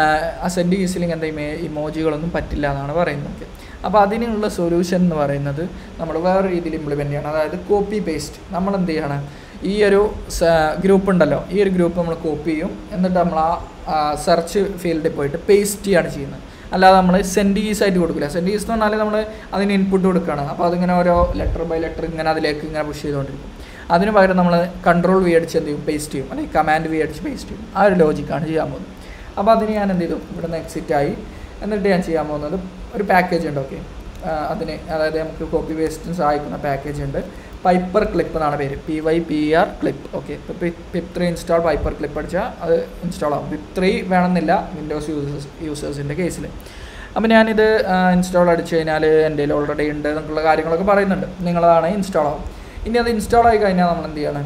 ആ സെൻഡ് കീസിൽ ഇങ്ങനത്തെ ഇമേ ഇമോജികളൊന്നും പറ്റില്ല എന്നാണ് പറയുന്നത് അപ്പോൾ അതിനുള്ള സൊല്യൂഷൻ എന്ന് പറയുന്നത് നമ്മൾ വേറെ രീതിയിൽ ഇംപ്ലിമെൻറ്റ് ചെയ്യണം അതായത് കോപ്പി പേസ്റ്റ് നമ്മൾ എന്ത് ചെയ്യണം ഈ ഒരു ഗ്രൂപ്പ് ഉണ്ടല്ലോ ഈ ഒരു ഗ്രൂപ്പ് നമ്മൾ കോപ്പി ചെയ്യും എന്നിട്ട് നമ്മൾ ആ സെർച്ച് ഫീൽഡിൽ പോയിട്ട് പേസ്റ്റ് ചെയ്യാണ് ചെയ്യുന്നത് അല്ലാതെ നമ്മൾ സെൻഡ് കീസ് ആയിട്ട് കൊടുക്കില്ല സെൻഡ് കീസ് എന്ന് പറഞ്ഞാൽ നമ്മൾ അതിന് ഇൻപുട്ട് കൊടുക്കുകയാണ് അപ്പോൾ അതിങ്ങനെ ഓരോ ലെറ്റർ ബൈ ലെറ്റർ ഇങ്ങനെ അതിലേക്ക് ഇങ്ങനെ പുഷ് ചെയ്തുകൊണ്ടിരിക്കും അതിന് പകരം നമ്മൾ കൺട്രോൾ വി അടിച്ച് എന്ത് ചെയ്യും പേസ്റ്റ് ചെയ്യും അല്ലെങ്കിൽ കമാൻഡ് വി അടിച്ച് പേസ്റ്റ് ചെയ്യും ആ ഒരു ലോജിക്കാണ് ചെയ്യാൻ പോകുന്നത് അപ്പോൾ അതിന് ഞാൻ എന്ത് ചെയ്തു ഇവിടെ നിന്ന് എക്സിറ്റ് ആയി എന്നിട്ട് ഞാൻ ചെയ്യാൻ പോകുന്നത് ഒരു പാക്കേജ് ഉണ്ട് ഓക്കെ അതിന് അതായത് നമുക്ക് കോപ്പി പേസ്റ്റിന് സഹായിക്കുന്ന പാക്കേജ് ഉണ്ട് പൈപ്പർ ക്ലിപ്പ് എന്നാണ് പേര് P Y P R clip okay ഇപ്പോൾ pip three install pyperclip അടിച്ചാൽ അത് ഇൻസ്റ്റാൾ ആവും പിപ്പ് ത്രീ വേണമെന്നില്ല വിൻഡോസ് യൂസേഴ്സ് യൂസേഴ്സിൻ്റെ കേസിൽ അപ്പോൾ ഞാനിത് ഇൻസ്റ്റാൾ അടിച്ചു കഴിഞ്ഞാൽ എൻ്റെ കയ്യിൽ ഓൾറെഡി ഉണ്ട് എന്നൊക്കെയുള്ള കാര്യങ്ങളൊക്കെ പറയുന്നുണ്ട് നിങ്ങളതാണ് ഇൻസ്റ്റാൾ ആവും ഇനി അത് ഇൻസ്റ്റാൾ ആയി കഴിഞ്ഞാൽ നമ്മൾ എന്ത് ചെയ്യണം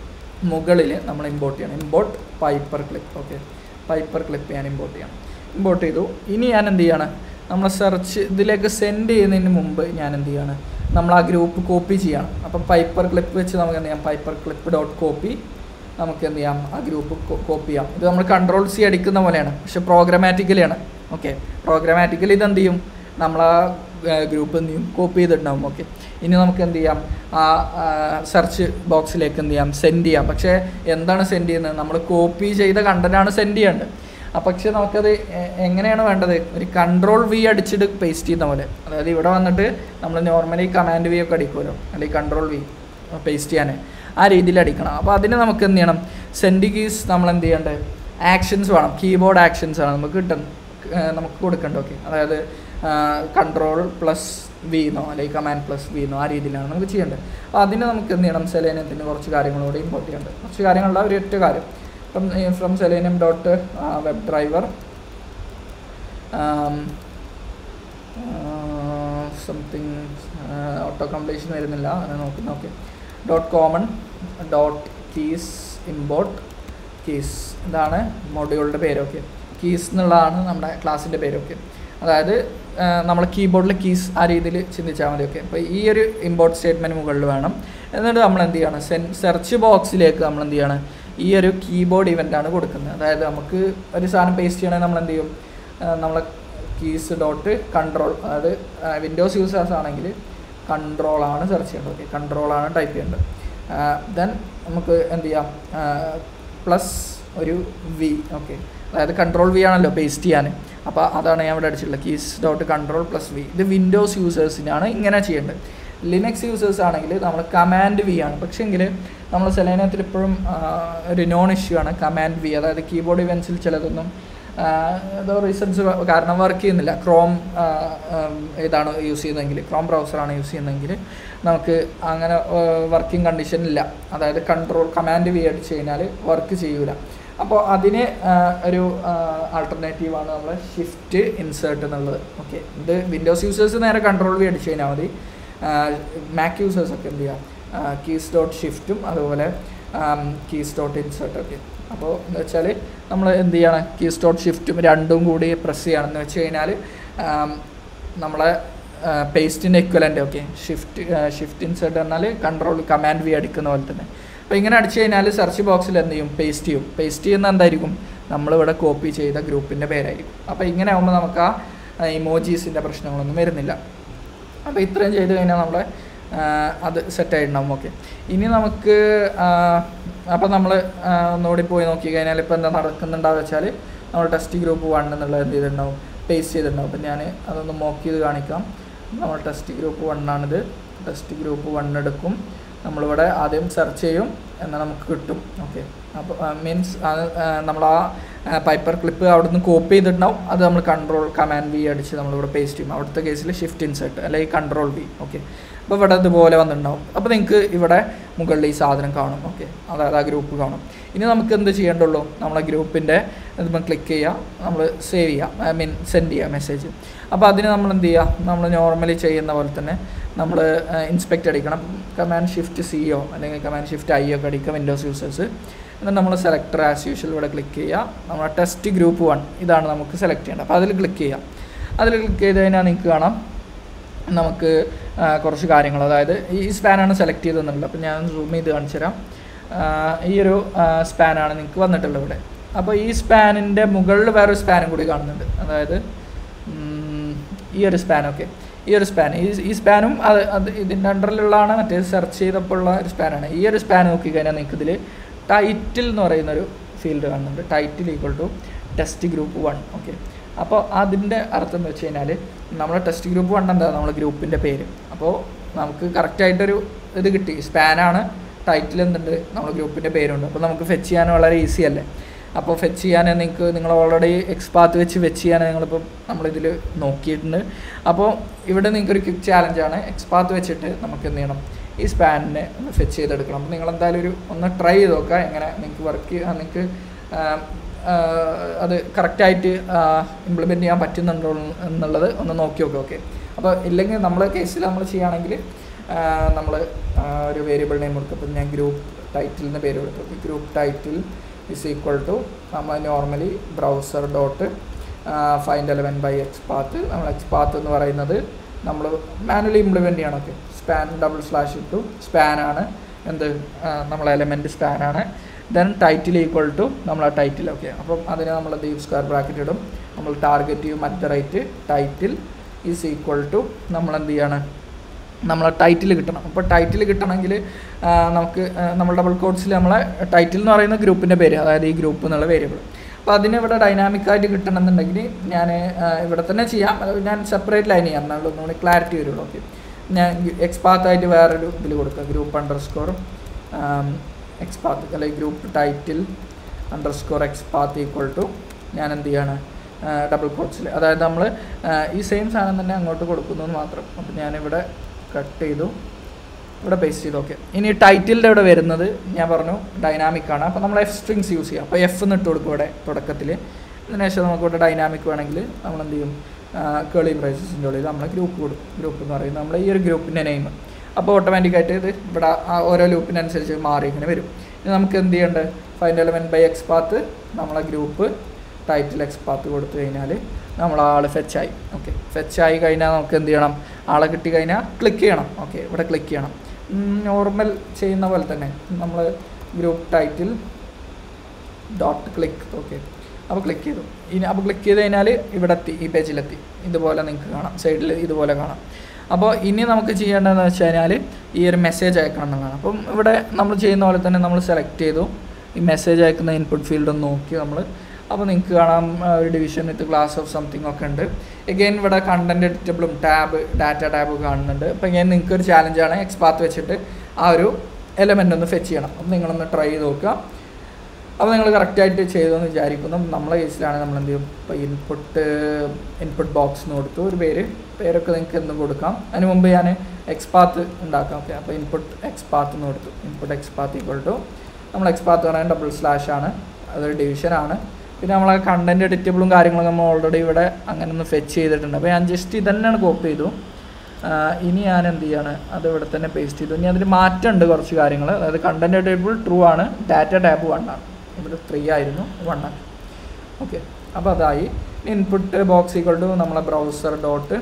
മുകളിൽ നമ്മൾ ഇമ്പോർട്ട് ചെയ്യണം import pyperclip okay pyperclip ഞാൻ ഇമ്പോർട്ട് ചെയ്യണം ഇമ്പോർട്ട് ചെയ്തു ഇനി ഞാൻ എന്ത് ചെയ്യണം നമ്മൾ സെർച്ച് ഇതിലേക്ക് സെൻഡ് ചെയ്യുന്നതിന് മുമ്പ് ഞാൻ എന്ത് ചെയ്യാണ് നമ്മൾ ആ ഗ്രൂപ്പ് കോപ്പി ചെയ്യണം അപ്പം പൈപ്പർ ക്ലിപ്പ് വെച്ച് നമുക്ക് എന്ത് ചെയ്യാം പൈപ്പർ ക്ലിപ്പ് ഡോട്ട് കോപ്പി നമുക്ക് എന്ത് ചെയ്യാം ആ ഗ്രൂപ്പ് കോപ്പി ചെയ്യാം ഇത് നമ്മൾ കൺട്രോൾ സി അടിക്കുന്ന പോലെയാണ് പക്ഷെ പ്രോഗ്രമാറ്റിക്കലിയാണ് ഓക്കെ പ്രോഗ്രമാറ്റിക്കലി ഇത് എന്ത് ചെയ്യും നമ്മൾ ആ ഗ്രൂപ്പ് എന്ത് ചെയ്യും കോപ്പി ചെയ്തിട്ടുണ്ടാവും ഓക്കെ ഇനി നമുക്ക് എന്ത് ചെയ്യാം ആ സെർച്ച് ബോക്സിലേക്ക് എന്ത് ചെയ്യാം സെൻഡ് ചെയ്യാം പക്ഷേ എന്താണ് സെൻഡ് ചെയ്യുന്നത് നമ്മൾ കോപ്പി ചെയ്ത കണ്ടന്റാണ് സെൻഡ് ചെയ്യേണ്ടത് ആ പക്ഷേ നമുക്കത് എ- എങ്ങനെയാണ് വേണ്ടത് ഒരു കൺട്രോൾ വി അടിച്ചിട്ട് പേസ്റ്റ് ചെയ്യുന്ന പോലെ അതായത് ഇവിടെ വന്നിട്ട് നമ്മൾ നോർമലി കമാൻഡ് വി ഒക്കെ അടിക്കുമല്ലോ അല്ലെങ്കിൽ കൺട്രോൾ വി പേസ്റ്റ് ചെയ്യാൻ ആ രീതിയിൽ അടിക്കണം അപ്പോൾ അതിന് നമുക്ക് എന്ത് ചെയ്യണം സെൻഡ് കീസ് നമ്മൾ എന്ത് ചെയ്യേണ്ടത് ആക്ഷൻസ് വേണം കീബോർഡ് ആക്ഷൻസ് ആണ് നമുക്ക് കിട്ടും ഏഹ് നമുക്ക് കൊടുക്കേണ്ടത് ഓക്കെ അതായത് കൺട്രോൾ പ്ലസ് വി എന്നോ അല്ലെങ്കിൽ കമാൻഡ് പ്ലസ് വി എന്നോ ആ രീതിയിലാണ് നമുക്ക് ചെയ്യേണ്ടത് അപ്പോൾ അതിന് നമുക്ക് എന്ത് ചെയ്യണം സെലേനിയത്തിൻ്റെ കുറച്ച് കാര്യങ്ങളോട് ഇമ്പോർട്ട് ചെയ്യേണ്ടത് കുറച്ച് കാര്യങ്ങളുള്ള ഒരു ഒറ്റ കാര്യം ഇപ്പം from Selenium dot web driver something auto completion വരുന്നില്ല അങ്ങനെ നോക്കുന്നു okay dot common dot keys import keys ഇതാണ് മൊഡ്യൂളിൻ്റെ പേര് ഓക്കെ കീസ് എന്നുള്ളതാണ് നമ്മുടെ ക്ലാസ്സിൻ്റെ പേര് ഓക്കെ അതായത് നമ്മൾ കീബോർഡിൽ കീസ് ആ രീതിയിൽ ചിന്തിച്ചാൽ മതി ഓക്കെ അപ്പോൾ ഈ ഒരു ഇമ്പോർട്ട് സ്റ്റേറ്റ്മെൻറ്റ് മുകളിൽ വേണം എന്നിട്ട് നമ്മൾ എന്ത് ചെയ്യണം സെൻ സെർച്ച് ബോക്സിലേക്ക് നമ്മൾ എന്ത് ചെയ്യണം ഈ ഒരു കീബോർഡ് ഇവൻ്റാണ് കൊടുക്കുന്നത് അതായത് നമുക്ക് ഒരു സാധനം പേസ്റ്റ് ചെയ്യണമെങ്കിൽ നമ്മൾ എന്ത് ചെയ്യും നമ്മളെ കീസ് ഡോട്ട് കൺട്രോൾ അതായത് വിൻഡോസ് യൂസേഴ്സ് ആണെങ്കിൽ കൺട്രോളാണ് സെർച്ച് ചെയ്യേണ്ടത് ഓക്കെ കൺട്രോളാണ് ടൈപ്പ് ചെയ്യേണ്ടത് ദെൻ നമുക്ക് എന്ത് ചെയ്യാം പ്ലസ് ഒരു വി ഓക്കെ അതായത് കൺട്രോൾ വി ആണല്ലോ പേസ്റ്റ് ചെയ്യാൻ അപ്പോൾ അതാണ് ഞാൻ ഇവിടെ അടിച്ചിട്ടുള്ളത് keys dot control plus V ഇത് വിൻഡോസ് യൂസേഴ്സിനാണ് ഇങ്ങനെ ചെയ്യേണ്ടത് ലിനക്സ് യൂസേഴ്സ് ആണെങ്കിൽ നമ്മൾ കമാൻഡ് വി ആണ് പക്ഷേങ്കിൽ നമ്മൾ സെലേനത്തിൽ ഇപ്പോഴും ഒരു നോൺ ഇഷ്യൂ ആണ് കമാൻഡ് വി അതായത് കീബോർഡ് ഇവൻസിൽ ചിലതൊന്നും ഏതോ റീസൺസ് കാരണം വർക്ക് ചെയ്യുന്നില്ല ക്രോം ഇതാണ് യൂസ് ചെയ്യുന്നതെങ്കിൽ ക്രോം ബ്രൗസറാണ് യൂസ് ചെയ്യുന്നതെങ്കിൽ നമുക്ക് അങ്ങനെ വർക്കിംഗ് കണ്ടീഷൻ ഇല്ല അതായത് കൺട്രോൾ കമാൻഡ് വി അടിച്ച് കഴിഞ്ഞാൽ വർക്ക് ചെയ്യൂല അപ്പോൾ അതിന് ഒരു ആൾട്ടർനേറ്റീവാണ് നമ്മൾ ഷിഫ്റ്റ് ഇൻസേർട്ട് എന്നുള്ളത് ഓക്കെ ഇത് വിൻഡോസ് യൂസേഴ്സ് നേരെ കൺട്രോൾ വി അടിച്ച് കഴിഞ്ഞാൽ മതി മാക് യൂസേഴ്സ് ഒക്കെ എന്ത് ചെയ്യുക കീസ് ഡോട്ട് ഷിഫ്റ്റും അതുപോലെ കീസ് ഡോട്ട് ഇൻസേർട്ട് ഒക്കെ അപ്പോൾ എന്ന് വെച്ചാൽ നമ്മൾ എന്ത് ചെയ്യണം കീസ് ഡോട്ട് ഷിഫ്റ്റും രണ്ടും കൂടി പ്രസ് ചെയ്യണമെന്ന് വെച്ച് കഴിഞ്ഞാൽ നമ്മളെ പേസ്റ്റിൻ്റെ equivalent okay shift shift insert പറഞ്ഞാൽ കൺട്രോൾ കമാൻഡ് വി അടിക്കുന്ന പോലെ തന്നെ അപ്പോൾ ഇങ്ങനെ അടിച്ചു കഴിഞ്ഞാൽ സെർച്ച് ബോക്സിൽ എന്ത് ചെയ്യും പേസ്റ്റ് ചെയ്യും പേസ്റ്റ് ചെയ്യുന്ന എന്തായിരിക്കും നമ്മളിവിടെ കോപ്പി ചെയ്ത ഗ്രൂപ്പിൻ്റെ പേരായിരിക്കും അപ്പോൾ ഇങ്ങനെ ആകുമ്പോൾ നമുക്ക് ആ ഇമോജീസിൻ്റെ പ്രശ്നങ്ങളൊന്നും വരുന്നില്ല അപ്പോൾ ഇത്രയും ചെയ്ത് കഴിഞ്ഞാൽ നമ്മളെ അത് സെറ്റായിട്ടുണ്ടാവും ഓക്കെ ഇനി നമുക്ക് അപ്പോൾ നമ്മൾ ഒന്നുകൂടി പോയി നോക്കി കഴിഞ്ഞാൽ ഇപ്പോൾ എന്താ നടക്കുന്നുണ്ടാവുക വെച്ചാൽ നമ്മൾ ടെസ്റ്റ് ഗ്രൂപ്പ് വൺ എന്നുള്ളത് എന്ത് ചെയ്തിട്ടുണ്ടാവും പേസ്റ്റ് ചെയ്തിട്ടുണ്ടാവും അപ്പം ഞാൻ അതൊന്ന് മോക്ക് ചെയ്ത് കാണിക്കാം നമ്മൾ ടെസ്റ്റ് ഗ്രൂപ്പ് വൺ ആണിത് ടെസ്റ്റ് ഗ്രൂപ്പ് വൺ എടുക്കും നമ്മളിവിടെ ആദ്യം സെർച്ച് ചെയ്യും എന്നാൽ നമുക്ക് കിട്ടും ഓക്കെ അപ്പോൾ മീൻസ് നമ്മൾ ആ പൈപ്പർ ക്ലിപ്പ് അവിടെ നിന്ന് കോപ്പി ചെയ്തിട്ടുണ്ടാവും അത് നമ്മൾ കൺട്രോൾ കമാൻഡ് വി അടിച്ച് നമ്മളിവിടെ പേസ്റ്റ് ചെയ്യും അവിടുത്തെ കേസിൽ ഷിഫ്റ്റ് ഇൻസെർട്ട് അല്ലെങ്കിൽ കൺട്രോൾ വി ഓക്കെ അപ്പോൾ ഇവിടെ ഇതുപോലെ വന്നിട്ടുണ്ടാവും അപ്പോൾ നിങ്ങൾക്ക് ഇവിടെ മുകളിൽ ഈ സാധനം കാണും ഓക്കെ അതായത് ആ ഗ്രൂപ്പ് കാണും ഇനി നമുക്ക് എന്ത് ചെയ്യേണ്ടുള്ളൂ നമ്മളെ ഗ്രൂപ്പിൻ്റെ ഇതിപ്പോൾ ക്ലിക്ക് ചെയ്യുക നമ്മൾ സേവ് ചെയ്യുക ഐ മീൻ സെൻഡ് ചെയ്യുക മെസ്സേജ് അപ്പോൾ അതിന് നമ്മൾ എന്ത് ചെയ്യുക നമ്മൾ നോർമലി ചെയ്യുന്ന പോലെ തന്നെ നമ്മൾ ഇൻസ്പെക്റ്റ് അടിക്കണം കമാൻഡ് ഷിഫ്റ്റ് സിഒ അല്ലെങ്കിൽ കമാൻഡ് ഷിഫ്റ്റ് ഐ ഒക്കെ അടിക്കുക വിൻഡോസ് യൂസേഴ്സ് എന്നിട്ട് നമ്മൾ സെലക്ടർ ആസ് യൂഷ്വൽ ഇവിടെ ക്ലിക്ക് ചെയ്യുക നമ്മുടെ ടെസ്റ്റ് ഗ്രൂപ്പ് വൺ ഇതാണ് നമുക്ക് സെലക്ട് ചെയ്യേണ്ടത് അപ്പോൾ അതിൽ ക്ലിക്ക് ചെയ്യാം അതിൽ ക്ലിക്ക് ചെയ്ത് കഴിഞ്ഞാൽ നിങ്ങൾക്ക് കാണാം നമുക്ക് കുറച്ച് കാര്യങ്ങൾ അതായത് ഈ സ്പാനാണ് സെലക്ട് ചെയ്തെന്നുള്ളത് അപ്പോൾ ഞാൻ സൂം ചെയ്ത് കാണിച്ചു തരാം ഈ ഒരു സ്പാനാണ് നിങ്ങൾക്ക് വന്നിട്ടുള്ളത് ഇവിടെ അപ്പോൾ ഈ സ്പാനിൻ്റെ മുകളിൽ വേറൊരു സ്പാനും കൂടി കാണുന്നുണ്ട് അതായത് ഈ ഒരു സ്പാൻ ഓക്കെ ഈ ഒരു സ്പാൻ ഈ ഈ സ്പാനും അത് അത് ഇതിൻ്റെ അണ്ടറിലുള്ളതാണ് മറ്റേ സെർച്ച് ചെയ്തപ്പോൾ ഉള്ള ഒരു സ്പാനാണ് ഈ ഒരു സ്പാൻ നോക്കിക്കഴിഞ്ഞാൽ നിങ്ങൾക്ക് ഇതിൽ ടൈറ്റിൽ എന്ന് പറയുന്ന ഒരു ഫീൽഡ് കാണുന്നുണ്ട് title equal to test group one okay അപ്പോൾ അതിൻ്റെ അർത്ഥം എന്ന് വെച്ച് കഴിഞ്ഞാൽ നമ്മുടെ ടെസ്റ്റ് ഗ്രൂപ്പ് വൺ എന്താ നമ്മുടെ ഗ്രൂപ്പിൻ്റെ പേര് അപ്പോൾ നമുക്ക് കറക്റ്റായിട്ടൊരു ഇത് കിട്ടി സ്പാനാണ് ടൈറ്റിൽ എന്തുണ്ട് നമ്മുടെ ഗ്രൂപ്പിൻ്റെ പേരുണ്ട് അപ്പോൾ നമുക്ക് ഫെച്ച് ചെയ്യാൻ വളരെ ഈസി അല്ലേ അപ്പോൾ ഫെച്ച് ചെയ്യാൻ നിങ്ങൾക്ക് നിങ്ങൾ ഓൾറെഡി എക്സ്പാത്ത് വെച്ച് വെച്ച് ചെയ്യാൻ നിങ്ങളിപ്പോൾ നമ്മളിതിൽ നോക്കിയിട്ടുണ്ട് അപ്പോൾ ഇവിടെ നിങ്ങൾക്കൊരു ക്വിക്ക് ചാലഞ്ചാണ് എക്സ്പാത്ത് വെച്ചിട്ട് നമുക്ക് എന്ത് ചെയ്യണം ഈ സ്പാനിനെ ഒന്ന് ഫെച്ച് ചെയ്തെടുക്കണം അപ്പോൾ നിങ്ങൾ എന്തായാലും ഒരു ഒന്ന് ട്രൈ ചെയ്ത് നോക്കുക എങ്ങനെ നിങ്ങൾക്ക് വർക്ക് നിങ്ങൾക്ക് അത് കറക്റ്റായിട്ട് ഇംപ്ലിമെൻറ്റ് ചെയ്യാൻ പറ്റുന്നുണ്ടോ എന്നുള്ളത് ഒന്ന് നോക്കി നോക്കുക ഓക്കെ അപ്പോൾ ഇല്ലെങ്കിൽ നമ്മളെ കേസിൽ നമ്മൾ ചെയ്യുകയാണെങ്കിൽ നമ്മൾ ഒരു വേരിയബിൾ നെയിം കൊടുക്കും അപ്പോൾ ഞാൻ ഗ്രൂപ്പ് ടൈറ്റിലിൻ്റെ പേര് കൊടുത്തു group title is equal to നമ്മൾ normally browser dot find element by XPath നമ്മൾ എക്സ് പാത്ത് എന്ന് പറയുന്നത് നമ്മൾ മാനുവലി ഇംപ്ലിമെൻറ്റ് ചെയ്യണം ഓക്കെ സ്പാൻ ഡബിൾ സ്ലാഷ് ഇട്ടു സ്പാനാണ് എന്ത് നമ്മളെ എലമെൻറ്റ് സ്പാനാണ് ദെൻ ടൈറ്റിൽ ഈക്വൽ ടു നമ്മളെ ടൈറ്റിൽ ഓക്കെ അപ്പം അതിന് നമ്മൾ ദീപ് സ്ക്വയർ ബ്രാക്കറ്റ് ഇടും നമ്മൾ ടാർഗറ്റ് ചെയ്യും at rate title is equal to നമ്മൾ എന്ത് ചെയ്യാണ് നമ്മളെ ടൈറ്റിൽ കിട്ടണം അപ്പോൾ ടൈറ്റിൽ കിട്ടണമെങ്കിൽ നമുക്ക് നമ്മൾ ഡബിൾ കോഡ്സിൽ നമ്മളെ ടൈറ്റിൽ എന്ന് പറയുന്ന ഗ്രൂപ്പിൻ്റെ പേര് അതായത് ഈ ഗ്രൂപ്പ് എന്നുള്ള വേരിയബിൾ അപ്പോൾ അതിന് ഇവിടെ ഡൈനാമിക്കായിട്ട് കിട്ടണമെന്നുണ്ടെങ്കിൽ ഞാൻ ഇവിടെ തന്നെ ചെയ്യാം ഞാൻ സെപ്പറേറ്റ് ലൈൻ ചെയ്യാം എന്നാലും ഒന്നുകൂടി ക്ലാരിറ്റി വരുള്ളൂ ഓക്കെ ഞാൻ എക്സ്പാത്തായിട്ട് വേറൊരു ഇതിൽ കൊടുക്കുക ഗ്രൂപ്പ് അണ്ടർ സ്കോർ എക്സ്പാത്ത് അല്ലെങ്കിൽ group title underscore XPath equal to ഞാൻ എന്ത് ചെയ്യാണ് ഡബിൾ കോട്ട്സിൽ അതായത് നമ്മൾ ഈ സെയിം സാധനം തന്നെ അങ്ങോട്ട് കൊടുക്കുന്നു മാത്രം അപ്പോൾ ഞാനിവിടെ കട്ട് ചെയ്തു ഇവിടെ പേസ്റ്റ് ചെയ്തു ഓക്കെ ഇനി ടൈറ്റിലിൻ്റെ ഇവിടെ വരുന്നത് ഞാൻ പറഞ്ഞു ഡൈനാമിക് ആണ് അപ്പോൾ നമ്മൾ എഫ് സ്ട്രിങ്സ് യൂസ് ചെയ്യാം അപ്പോൾ എഫ് എന്ന് ഇട്ട് കൊടുക്കും ഇവിടെ തുടക്കത്തിൽ അതിനുശേഷം നമുക്ക് ഇവിടെ ഡൈനാമിക് വേണമെങ്കിൽ നമ്മൾ എന്ത് ചെയ്യും കേളി ബ്രൈസസിൻ്റെ ഉള്ളിൽ നമ്മൾ ഗ്രൂപ്പ് കൊടുക്കും ഗ്രൂപ്പ് എന്ന് പറയുന്നത് നമ്മൾ ഈ ഒരു ഗ്രൂപ്പിൻ്റെ നെയിം അപ്പോൾ ഓട്ടോമാറ്റിക്കായിട്ട് ഇത് ഇവിടെ ഓരോ ലൂപ്പിനനുസരിച്ച് മാറി ഇങ്ങനെ വരും ഇനി നമുക്ക് എന്ത് ചെയ്യേണ്ടത് find element by XPath നമ്മളെ ഗ്രൂപ്പ് ടൈറ്റിൽ എക്സ് പാത്ത് കൊടുത്തു കഴിഞ്ഞാൽ നമ്മൾ ആൾ ഫെച്ചായി ഓക്കെ ഫെച്ചായി കഴിഞ്ഞാൽ നമുക്ക് എന്ത് ചെയ്യണം ആളെ കിട്ടി കഴിഞ്ഞാൽ ക്ലിക്ക് ചെയ്യണം ഓക്കെ ഇവിടെ ക്ലിക്ക് ചെയ്യണം നോർമൽ ചെയ്യുന്ന പോലെ തന്നെ നമ്മൾ group title dot click okay അപ്പോൾ ക്ലിക്ക് ചെയ്തു ഇനി അപ്പോൾ ക്ലിക്ക് ചെയ്ത് കഴിഞ്ഞാൽ ഇവിടെ എത്തി ഈ പേജിലെത്തി ഇതുപോലെ നിങ്ങൾക്ക് കാണാം സൈഡിൽ ഇതുപോലെ കാണാം അപ്പോൾ ഇനി നമുക്ക് ചെയ്യേണ്ടതെന്ന് വെച്ച് കഴിഞ്ഞാൽ ഈ ഒരു മെസ്സേജ് അയക്കണം എന്നുള്ളതാണ് അപ്പം ഇവിടെ നമ്മൾ ചെയ്യുന്ന പോലെ തന്നെ നമ്മൾ സെലക്ട് ചെയ്തു ഈ മെസ്സേജ് അയക്കുന്ന ഇൻപുട്ട് ഫീൽഡ് ഒന്ന് നോക്കി നമ്മൾ അപ്പോൾ നിങ്ങൾക്ക് കാണാം ആ, ഒരു division with class of something ഒക്കെ ഉണ്ട് എഗെയിൻ ഇവിടെ കണ്ടന്റ് എഡിറ്റബിളും ടാബ് ഡാറ്റ ടാബ് കാണുന്നുണ്ട് അപ്പോൾ എഗെയിൻ നിങ്ങൾക്ക് ഒരു ചാലഞ്ചാണ് എക്സ്പാത്ത് വെച്ചിട്ട് ആ ഒരു എലമെൻ്റ് ഒന്ന് ഫെച്ച് ചെയ്യണം അപ്പം നിങ്ങളൊന്ന് ട്രൈ ചെയ്ത് നോക്കുക അപ്പോൾ നിങ്ങൾ കറക്റ്റായിട്ട് ചെയ്തെന്ന് വിചാരിക്കുന്നു നമ്മളെ കേസിലാണ് നമ്മൾ എന്ത് ചെയ്യും ഇപ്പോൾ ഇൻപുട്ട് ഇൻപുട്ട് ബോക്സ് എന്ന് കൊടുത്തു ഒരു പേര് പേരൊക്കെ നിങ്ങൾക്ക് എന്തും കൊടുക്കാം അതിന് മുമ്പ് ഞാൻ എക്സ്പാത്ത് ഉണ്ടാക്കാം ഓക്കെ അപ്പോൾ ഇൻപുട്ട് എക്സ്പാത്ത് എന്ന് കൊടുത്തു ഇൻപുട്ട് എക്സ്പാത്ത് ഈക്വൽ ടു നമ്മൾ എക്സ്പാത്ത് പറയാൻ ഡബിൾ സ്ലാഷ് ആണ് അതൊരു ഡിവിഷനാണ് പിന്നെ നമ്മളെ കണ്ടൻറ് എഡിറ്റബിളും കാര്യങ്ങളും നമ്മൾ ഓൾറെഡി ഇവിടെ അങ്ങനെ ഒന്ന് ഫെച്ച് ചെയ്തിട്ടുണ്ട് അപ്പോൾ ഞാൻ ജസ്റ്റ് ഇതന്നെയാണ് കോപ്പി ചെയ്തു ആ, ഇനി ഞാൻ എന്ത് ചെയ്യാണ് അത് ഇവിടെ തന്നെ പേസ്റ്റ് ചെയ്തു ഇനി അതിൽ മാറ്റമുണ്ട് കുറച്ച് കാര്യങ്ങൾ അതായത് കണ്ടന്റ് ടേബിൾ ട്രൂ ആണ് ഡാറ്റ ടാബ് വൺ ആണ് ഇവിടെ ത്രീ ആയിരുന്നു വൺ ആണ് ഓക്കെ അപ്പോൾ അതായി ഇൻപുട്ട് ബോക്സ് ഈക്വൾ ടു നമ്മളെ browser dot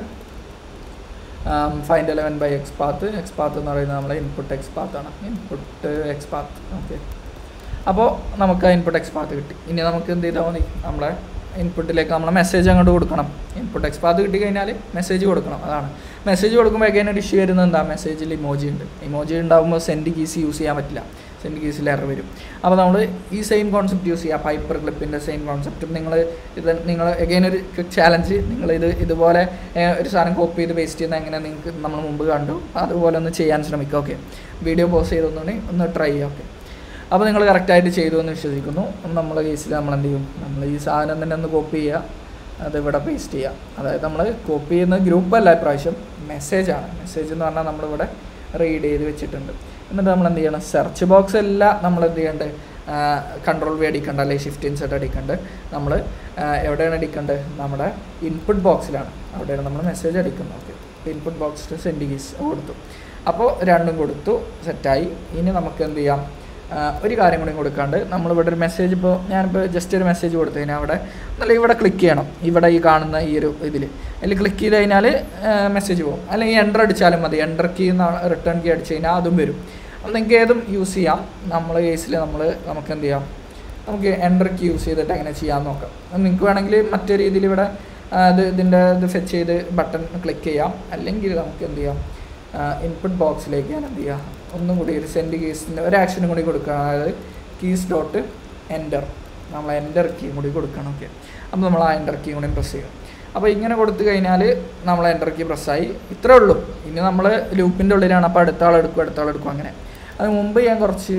find element by XPath XPath എന്ന് പറയുന്നത് നമ്മളെ ഇൻപുട്ട് എക്സ് പാത്താണ് ഇൻപുട്ട് എക്സ് പാത്ത് ഓക്കെ അപ്പോൾ നമുക്ക് ഇൻപുട്ട് എക്സ് പാത്ത് കിട്ടി ഇനി നമുക്ക് എന്ത് ചെയ്താൽ മതി നമ്മളെ ഇൻപുട്ടിലേക്ക് നമ്മളെ മെസ്സേജ് അങ്ങോട്ട് കൊടുക്കണം ഇൻപുട്ട് എക്സ് പാത്ത് കിട്ടി കഴിഞ്ഞാൽ മെസ്സേജ് കൊടുക്കണം അതാണ് മെസ്സേജ് കൊടുക്കുമ്പോൾ എങ്ങനെ ഒരു ഇഷ്യൂ വരുന്നത് എന്താ മെസ്സേജിൽ ഇമോജി ഉണ്ട് ഇമോജി ഉണ്ടാകുമ്പോൾ സെൻഡ് കീസ് യൂസ് ചെയ്യാൻ പറ്റില്ല സെൻഡ് കീസിൽ എറർ വരും അപ്പോൾ നമ്മൾ ഈ സെയിം കോൺസെപ്റ്റ് യൂസ് ചെയ്യുക പൈപ്പർ ക്ലിപ്പിൻ്റെ സെയിം കോൺസെപ്റ്റും നിങ്ങൾ ഇത് നിങ്ങൾ എഗെയിൻ ഒരു ക്വിക്ക് ചാലഞ്ച് നിങ്ങൾ ഇത് ഇതുപോലെ ഏഹ്, ഒരു സാധനം കോപ്പി ചെയ്ത് പേസ്റ്റ് ചെയ്യുന്ന എങ്ങനെ നിങ്ങൾക്ക് നമ്മൾ മുമ്പ് കണ്ടു അതുപോലെ ഒന്ന് ചെയ്യാൻ ശ്രമിക്കുക ഓക്കെ വീഡിയോ പോസ് ചെയ്തൊന്നുണ്ടെങ്കിൽ ഒന്ന് ട്രൈ ചെയ്യാം ഓക്കെ അപ്പോൾ നിങ്ങൾ കറക്റ്റായിട്ട് ചെയ്തു എന്ന് വിശ്വസിക്കുന്നു നമ്മളെ കേസിൽ നമ്മൾ എന്ത് ചെയ്യും നമ്മൾ ഈ സാധനം തന്നെ ഒന്ന് കോപ്പി ചെയ്യുക അത് ഇവിടെ പേസ്റ്റ് ചെയ്യുക അതായത് നമ്മൾ കോപ്പി ചെയ്യുന്ന ഗ്രൂപ്പല്ല ഇപ്രാവശ്യം മെസ്സേജാണ് മെസ്സേജ് എന്ന് പറഞ്ഞാൽ നമ്മളിവിടെ റീഡ് ചെയ്ത് വെച്ചിട്ടുണ്ട് എന്നിട്ട് നമ്മൾ എന്ത് ചെയ്യണം സെർച്ച് ബോക്സ് എല്ലാം നമ്മൾ എന്ത് ചെയ്യേണ്ടത് കൺട്രോൾ വി അടിക്കേണ്ട അല്ലെങ്കിൽ ഷിഫ്റ്റ് ഇൻസെർട്ട് അടിക്കേണ്ടത് നമ്മൾ എവിടെയാണ് അടിക്കേണ്ടത് നമ്മുടെ ഇൻപുട്ട് ബോക്സിലാണ് അവിടെയാണ് നമ്മൾ മെസ്സേജ് അടിക്കുന്നത് ഓക്കെ ഇൻപുട്ട് ബോക്സിൽ സെൻഡ് കീസ് കൊടുത്തു അപ്പോൾ രണ്ടും കൊടുത്തു സെറ്റായി ഇനി നമുക്ക് എന്ത് ചെയ്യാം ആ, ഒരു കാര്യം കൂടി കൊടുക്കാണ്ട് നമ്മളിവിടെ ഒരു മെസ്സേജ് ഇപ്പോൾ ഞാനിപ്പോൾ ജസ്റ്റ് ഒരു മെസ്സേജ് കൊടുത്തു കഴിഞ്ഞാൽ അവിടെ നല്ല ഇവിടെ ക്ലിക്ക് ചെയ്യണം ഇവിടെ ഈ കാണുന്ന ഈ ഒരു ഇതിൽ അതിൽ ക്ലിക്ക് ചെയ്ത് കഴിഞ്ഞാൽ മെസ്സേജ് പോകും അല്ലെങ്കിൽ എൻ്റർ അടിച്ചാലും മതി എൻ്റർ കീ റിട്ടേൺ കീ അടിച്ച് കഴിഞ്ഞാൽ അതും വരും അപ്പം നിങ്ങൾക്ക് ഏതും യൂസ് ചെയ്യാം നമ്മളെ കേസിൽ നമ്മൾ നമുക്ക് എന്ത് ചെയ്യാം നമുക്ക് എൻ്റർ കീ യൂസ് ചെയ്തിട്ട് എങ്ങനെ ചെയ്യാമെന്ന് നോക്കാം അത് നിങ്ങൾക്ക് വേണമെങ്കിൽ മറ്റൊരു രീതിയിൽ ഇവിടെ ആ, ഇത് ഇതിൻ്റെ ഇത് ഫെച്ച് ചെയ്ത് ബട്ടൺ ക്ലിക്ക് ചെയ്യാം അല്ലെങ്കിൽ നമുക്ക് എന്ത് ചെയ്യാം ഇൻപുട്ട് ബോക്സിലേക്ക് ഞാൻ എന്ത് ചെയ്യുക ഒന്നും കൂടി ഒരു സെൻഡ് കീസിൻ്റെ ഒരു ആക്ഷനും കൂടി കൊടുക്കണം അതായത് കീസ് ഡോട്ട് എൻ്റർ നമ്മൾ എൻ്റർ കീ കൂടി കൊടുക്കണം ഓക്കെ അപ്പോൾ നമ്മൾ ആ എൻ്റർ കീ കൂടി പ്രസ് ചെയ്യും അപ്പോൾ ഇങ്ങനെ കൊടുത്തു കഴിഞ്ഞാൽ നമ്മൾ എൻ്റർ കീ പ്രസ്സായി ഇത്രേ ഉള്ളൂ ഇനി നമ്മൾ ലൂപ്പിൻ്റെ ഉള്ളിലാണ് അപ്പോൾ അടുത്ത ആൾ എടുക്കും അടുത്ത ആൾ എടുക്കും അങ്ങനെ അത് മുമ്പ് ഞാൻ കുറച്ച്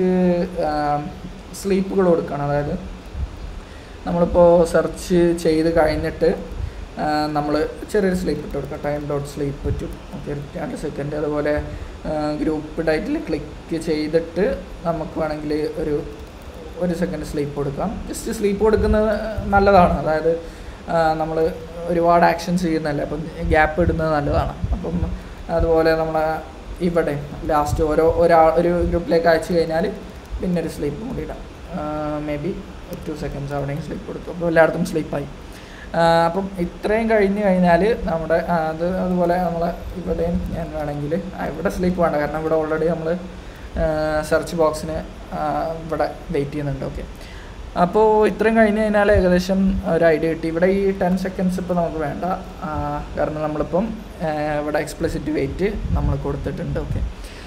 സ്ലീപ്പുകൾ കൊടുക്കണം അതായത് നമ്മളിപ്പോൾ സെർച്ച് ചെയ്ത് കഴിഞ്ഞിട്ട് നമ്മൾ ചെറിയൊരു സ്ലീപ്പ് ഇട്ട് കൊടുക്കാം time dot sleep two okay രണ്ട് സെക്കൻഡ് അതുപോലെ ഗ്രൂപ്പ് ഡയറ്റിൽ ക്ലിക്ക് ചെയ്തിട്ട് നമുക്ക് വേണമെങ്കിൽ ഒരു ഒരു സെക്കൻഡ് സ്ലീപ്പ് കൊടുക്കാം ജസ്റ്റ് സ്ലീപ്പ് കൊടുക്കുന്നത് നല്ലതാണ് അതായത് നമ്മൾ ഒരുപാട് ആക്ഷൻസ് ചെയ്യുന്നതല്ലേ അപ്പം ഗ്യാപ്പ് ഇടുന്നത് നല്ലതാണ് അപ്പം അതുപോലെ നമ്മളെ ഇവിടെ ലാസ്റ്റ് ഓരോ ഒരാൾ ഒരു ഗ്രൂപ്പിലേക്ക് അയച്ചു കഴിഞ്ഞാൽ പിന്നെ ഒരു സ്ലീപ്പ് കൂടി ഇടാം മേ ബി ടു സെക്കൻഡ്സ് അവിടെയും സ്ലീപ്പ് കൊടുത്തു അപ്പോൾ എല്ലായിടത്തും സ്ലീപ്പായി അപ്പം ഇത്രയും കഴിഞ്ഞ് കഴിഞ്ഞാൽ നമ്മുടെ ആ, അത് അതുപോലെ നമ്മൾ ഇവിടെയും ഞാൻ വേണമെങ്കിൽ ആ, ഇവിടെ സ്ലീപ്പ് വേണ്ട കാരണം ഇവിടെ ഓൾറെഡി നമ്മൾ സെർച്ച് ബോക്സിന് ഇവിടെ വെയിറ്റ് ചെയ്യുന്നുണ്ട് ഓക്കെ അപ്പോൾ ഇത്രയും കഴിഞ്ഞ് കഴിഞ്ഞാൽ ഏകദേശം ഒരു ഐഡിയ കിട്ടി ഇവിടെ ഈ ടെൻ സെക്കൻഡ്സ് ഇപ്പോൾ നമുക്ക് വേണ്ട ആ, കാരണം നമ്മളിപ്പം ആ, ഇവിടെ എക്സ്പ്ലിസിറ്റ് വെയിറ്റ് നമ്മൾ കൊടുത്തിട്ടുണ്ട് ഓക്കെ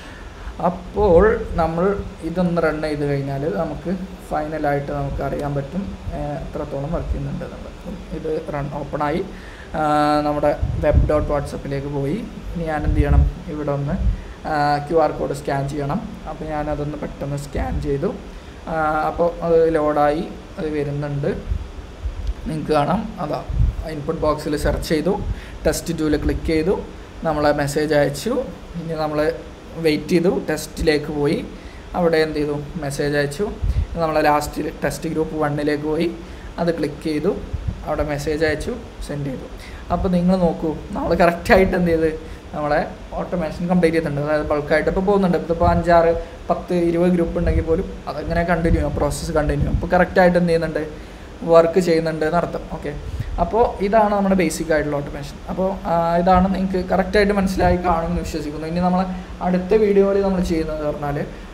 അപ്പോൾ നമ്മൾ ഇതൊന്ന് റൺ ചെയ്ത് കഴിഞ്ഞാൽ നമുക്ക് ഫൈനലായിട്ട് നമുക്ക് അറിയാൻ പറ്റും ഏഹ്, എത്രത്തോളം വർക്ക് ചെയ്യുന്നുണ്ട് എന്നുള്ളത് അപ്പം ഇത് റൺ ഓപ്പണായി നമ്മുടെ വെബ് ഡോട്ട് വാട്സപ്പിലേക്ക് പോയി ഇനി ഞാൻ എന്ത് ചെയ്യണം ഇവിടെ ഒന്ന് ക്യു ആർ കോഡ് സ്കാൻ ചെയ്യണം അപ്പോൾ ഞാനതൊന്ന് പെട്ടെന്ന് സ്കാൻ ചെയ്തു ആ, അപ്പോൾ അത് ലോഡായി അത് വരുന്നുണ്ട് നിങ്ങൾക്ക് കാണാം അതാ ഇൻപുട്ട് ബോക്സിൽ സെർച്ച് ചെയ്തു ടെസ്റ്റ് ടൂവിൽ ക്ലിക്ക് ചെയ്തു നമ്മളെ മെസ്സേജ് അയച്ചു ഇനി നമ്മൾ വെയിറ്റ് ചെയ്തു ടെസ്റ്റിലേക്ക് പോയി അവിടെ എന്ത് ചെയ്തു മെസ്സേജ് അയച്ചു നമ്മളെ ലാസ്റ്റ് ടെസ്റ്റ് ഗ്രൂപ്പ് വണ്ണിലേക്ക് പോയി അത് ക്ലിക്ക് ചെയ്തു അവിടെ മെസ്സേജ് അയച്ചു സെൻഡ് ചെയ്തു അപ്പോൾ നിങ്ങൾ നോക്കൂ നമ്മൾ കറക്റ്റായിട്ട് എന്ത് ചെയ്ത് നമ്മളെ ഓട്ടോമേഷൻ കംപ്ലീറ്റ് ചെയ്തിട്ടുണ്ട് അതായത് ബൾക്കായിട്ട് ഇപ്പോൾ പോകുന്നുണ്ട് ഇപ്പോൾ അഞ്ചാറ് പത്ത് ഇരുപത് ഗ്രൂപ്പ് ഉണ്ടെങ്കിൽ പോലും അതങ്ങനെ കണ്ടിന്യൂ പ്രോസസ്സ് കണ്ടിന്യൂ അപ്പോൾ കറക്റ്റായിട്ട് എന്ത് ചെയ്യുന്നുണ്ട് വർക്ക് ചെയ്യുന്നുണ്ട് എന്നർത്ഥം ഓക്കെ അപ്പോൾ ഇതാണ് നമ്മുടെ ബേസിക് ആയിട്ടുള്ള ഓട്ടോമേഷൻ അപ്പോൾ ആ, ഇതാണ് നിങ്ങൾക്ക് കറക്റ്റായിട്ട് മനസ്സിലായി കാണുമെന്ന് വിശ്വസിക്കുന്നു ഇനി നമ്മൾ അടുത്ത വീഡിയോയിൽ നമ്മൾ ചെയ്യുന്നത് പറഞ്ഞാൽ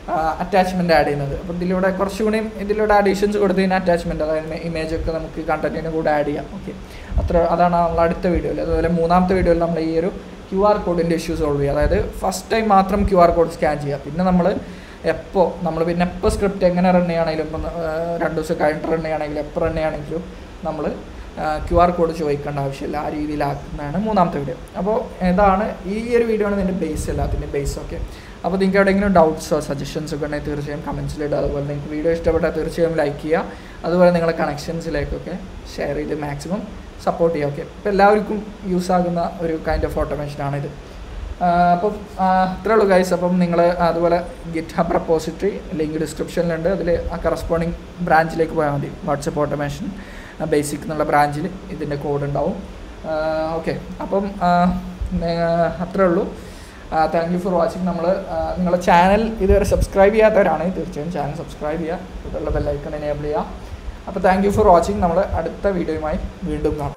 അറ്റാച്ച്മെൻ്റ് ആഡ് ചെയ്യുന്നത് അപ്പോൾ ഇതിലൂടെ കുറച്ചുകൂടി ഇതിലൂടെ അഡീഷൻസ് കൊടുത്ത് കഴിഞ്ഞാൽ അറ്റാച്ച്മെൻറ്റ് അതായത് ഇമേജ് ഒക്കെ നമുക്ക് കണ്ടന്റിന് കൂടെ ആഡ് ചെയ്യാം ഓക്കെ അത്ര അതാണ് നമ്മൾ അടുത്ത വീഡിയോയിൽ അതുപോലെ മൂന്നാമത്തെ വീഡിയോയിൽ നമ്മൾ ഈ ഒരു ക്യു ആർ കോഡിൻ്റെ ഇഷ്യൂ സോൾവ് ചെയ്യുക അതായത് ഫസ്റ്റ് ടൈം മാത്രം ക്യു ആർ കോഡ് സ്കാൻ ചെയ്യുക പിന്നെ നമ്മൾ എപ്പോൾ നമ്മൾ പിന്നെ എപ്പോൾ സ്ക്രിപ്റ്റ് എങ്ങനെ റൺ ചെയ്യുകയാണെങ്കിലും ഇപ്പം രണ്ട് ദിവസം കഴിഞ്ഞിട്ട് റൺ ചെയ്യുകയാണെങ്കിലും എപ്പോൾ റൺ ചെയ്യുകയാണെങ്കിലും നമ്മൾ ക്യു ആർ കോഡ് ചോദിക്കേണ്ട ആവശ്യമില്ല ആ രീതിയിലാക്കുന്നതാണ് മൂന്നാമത്തെ വീഡിയോ അപ്പോൾ ഇതാണ് ഈ ഒരു വീഡിയോ ആണ് ഇതിൻ്റെ ബേസ് എല്ലാത്തിൻ്റെ ബേസ് ഒക്കെ അപ്പോൾ നിങ്ങൾക്ക് എവിടെയെങ്കിലും ഡൗട്ട്സോ സജഷൻസ് ഒക്കെ ഉണ്ടെങ്കിൽ തീർച്ചയായും കമൻസിൽ ഇടുക അതുപോലെ നിങ്ങൾക്ക് വീഡിയോ ഇഷ്ടപ്പെട്ടാൽ തീർച്ചയായും ലൈക്ക് ചെയ്യുക അതുപോലെ നിങ്ങളെ കണക്ഷൻസിലേക്കൊക്കെ ഷെയർ ചെയ്ത് മാക്സിമം സപ്പോർട്ട് ചെയ്യുക ഓക്കെ ഇപ്പോൾ എല്ലാവർക്കും യൂസ് ആകുന്ന ഒരു കൈൻഡ് ഓഫ് ഓട്ടോമേഷനാണിത് അപ്പം ഇത്രേ ഉള്ളൂ ഗൈസ് അപ്പം നിങ്ങൾ അതുപോലെ ഗിറ്റ് ഹബ് റെപ്പോസിറ്ററി ലിങ്ക് ഡിസ്ക്രിപ്ഷനിലുണ്ട് അതിൽ ആ കറസ്പോണ്ടിങ് ബ്രാഞ്ചിലേക്ക് പോയാൽ മതി വാട്സപ്പ് ഓട്ടോമേഷൻ ബേസിക് എന്നുള്ള ബ്രാഞ്ചിൽ ഇതിൻ്റെ കോഡ് ഉണ്ടാവും ഓക്കെ അപ്പം അത്രേ ഉള്ളൂ താങ്ക് യു ഫോർ വാച്ചിങ് നമ്മൾ നിങ്ങളുടെ ചാനൽ ഇതുവരെ സബ്സ്ക്രൈബ് ചെയ്യാത്തവരാണ് തീർച്ചയായും ചാനൽ സബ്സ്ക്രൈബ് ചെയ്യുക ഇതുള്ള ബെല്ലൈക്കൺ എനേബിൾ ചെയ്യുക അപ്പോൾ താങ്ക് യു ഫോർ വാച്ചിങ് നമ്മൾ അടുത്ത വീഡിയോയുമായി വീണ്ടും കാണാം